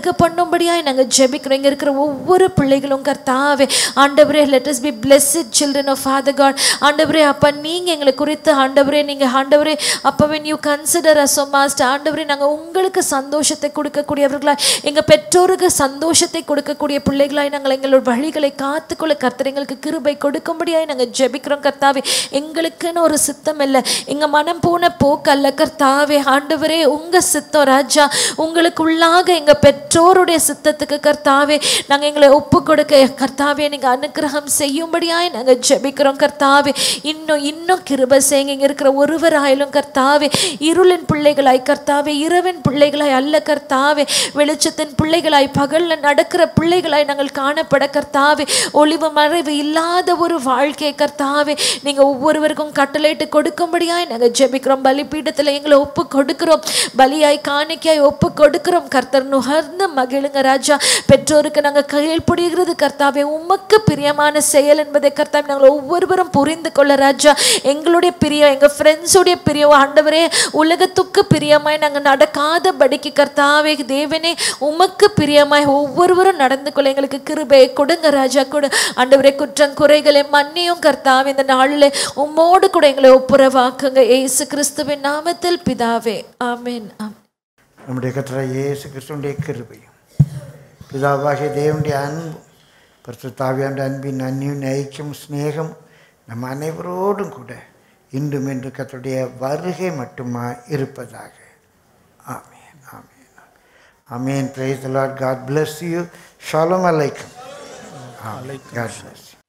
பண்ணும்படியாய் நாங்கள் ஜெபிக்கிறோம் இங்கே இருக்கிற ஒவ்வொரு பிள்ளைகளும் கர்த்தாவே ஆண்டவரே let us be blessed children of father god ஆண்டவரே அப்பா நீங்கள் எங்களை குறித்து ஆண்டவரே நீங்கள் ஆண்டவரே அப்போ when you consider us o master ஆண்டவரே நாங்கள் உங்களுக்கு சந்தோஷத்தை கொடுக்கக்கூடியவர்களாய் எங்கள் பெற்றோருக்கு சந்தோஷத்தை கொடுக்கக்கூடிய பிள்ளைகளாய் நாங்கள் எங்களோட வழிகளை காத்துக்கொள்ள கர்த்தர் எங்களுக்கு கிருபை கொடுக்கும்படியாய் நாங்கள் ஜெபிக்கிறோம் கர்த்தாவே எங்களுக்குன்னு ஒரு சித்தம் இல்லை எங்கள் மனம் போன போக்கல்ல கர்த்தாவே ஆண்டவரே உங்கள் சித்தம் ராஜா உங்களுக்குள்ளாக எங்கள் பெற்றோருடைய சித்தத்துக்கு கர்த்தாவே நாங்கள் எங்களை ஒப்பு கொடுக்க கர்த்தாவே நீங்கள் அனுக்கிரகம் செய்யும்படியாய் நாங்கள் ஜெபிக்கிறோம் கர்த்தாவே இன்னும் இன்னும் கிருபை செய்யுங்க இங்கே இருக்கிற ஒருவராயிலும் கர்த்தாவே இருளின் பிள்ளைகளாய் கர்த்தாவே இரவின் பிள்ளைகளாய் அல்ல கர்த்தாவே வெளிச்சத்தின் பிள்ளைகளாய் பகல்ல நடக்கிற பிள்ளைகளாய் நாங்கள் காணப்பட கர்த்தாவே ஒளிவு மறைவு இல்லாத ஒரு வாழ்க்கை கர்த்தாவே நீங்கள் ஒவ்வொருவருக்கும் கட்டளையிட்டு கொடுக்கும்படியாய் நாங்கள் ஜெபிக்கிறோம் பலிபீடத்தில் எங்களை ஒப்பு கொடுக்கிறோம் பலியாய் காணிக்கையாய் ஒப்பு கொடுக்கிறோம் கர்த்தர் நுகர்ந்து மகிழுங்க ராஜா பெற்றோருக்கு நாங்கள் கீழ்ப்படுகிறது கர்த்தாவே உமக்கு பிரியமான செயல் என்பதை கர்த்தாவே நாங்கள் ஒவ்வொருவரும் புரிந்து கொள்ள ராஜா எங்களுடைய பிரியம் எங்கள் ஃப்ரெண்ட்ஸுடைய பிரியம் ஆண்டவரே உலகத்துக்கு பிரியமாய் நாங்கள் நடக்காதபடிக்கு கர்த்தாவே தேவனே உமக்கு பிரியமாய் ஒவ்வொருவரும் நடந்து கொள்ள எங்களுக்கு கிருபையை கொடுங்க ராஜா கொடு ஆண்டவரே குற்றம் குறைகளை மன்னியும் கர்த்தாவே இந்த நாளில் உம்மோடு கூட எங்களை ஒப்புரவாக்குங்க ஏசு கிறிஸ்துவின் நாமத்தில் பிதாவே ஆமென் ஆமென் நம்முடைய கத்தராய் இயேசு கிறிஸ்துடைய கிருபையும் பிதாவாகிய தேவனுடைய அன்பும் பரிசுத்தாவியாண்ட அன்பின் அந்நியின் ஐக்கியம் சிநேகம் நம்ம அனைவரோடும் கூட இன்றும் என்று கத்தருடைய வருகை மட்டுமா இருப்பதாக ஆமேன் ஆமேன் ஆமேன் praise Lord God bless you ஷாலம் அலைக்கும் ஆமேன் காட் bless you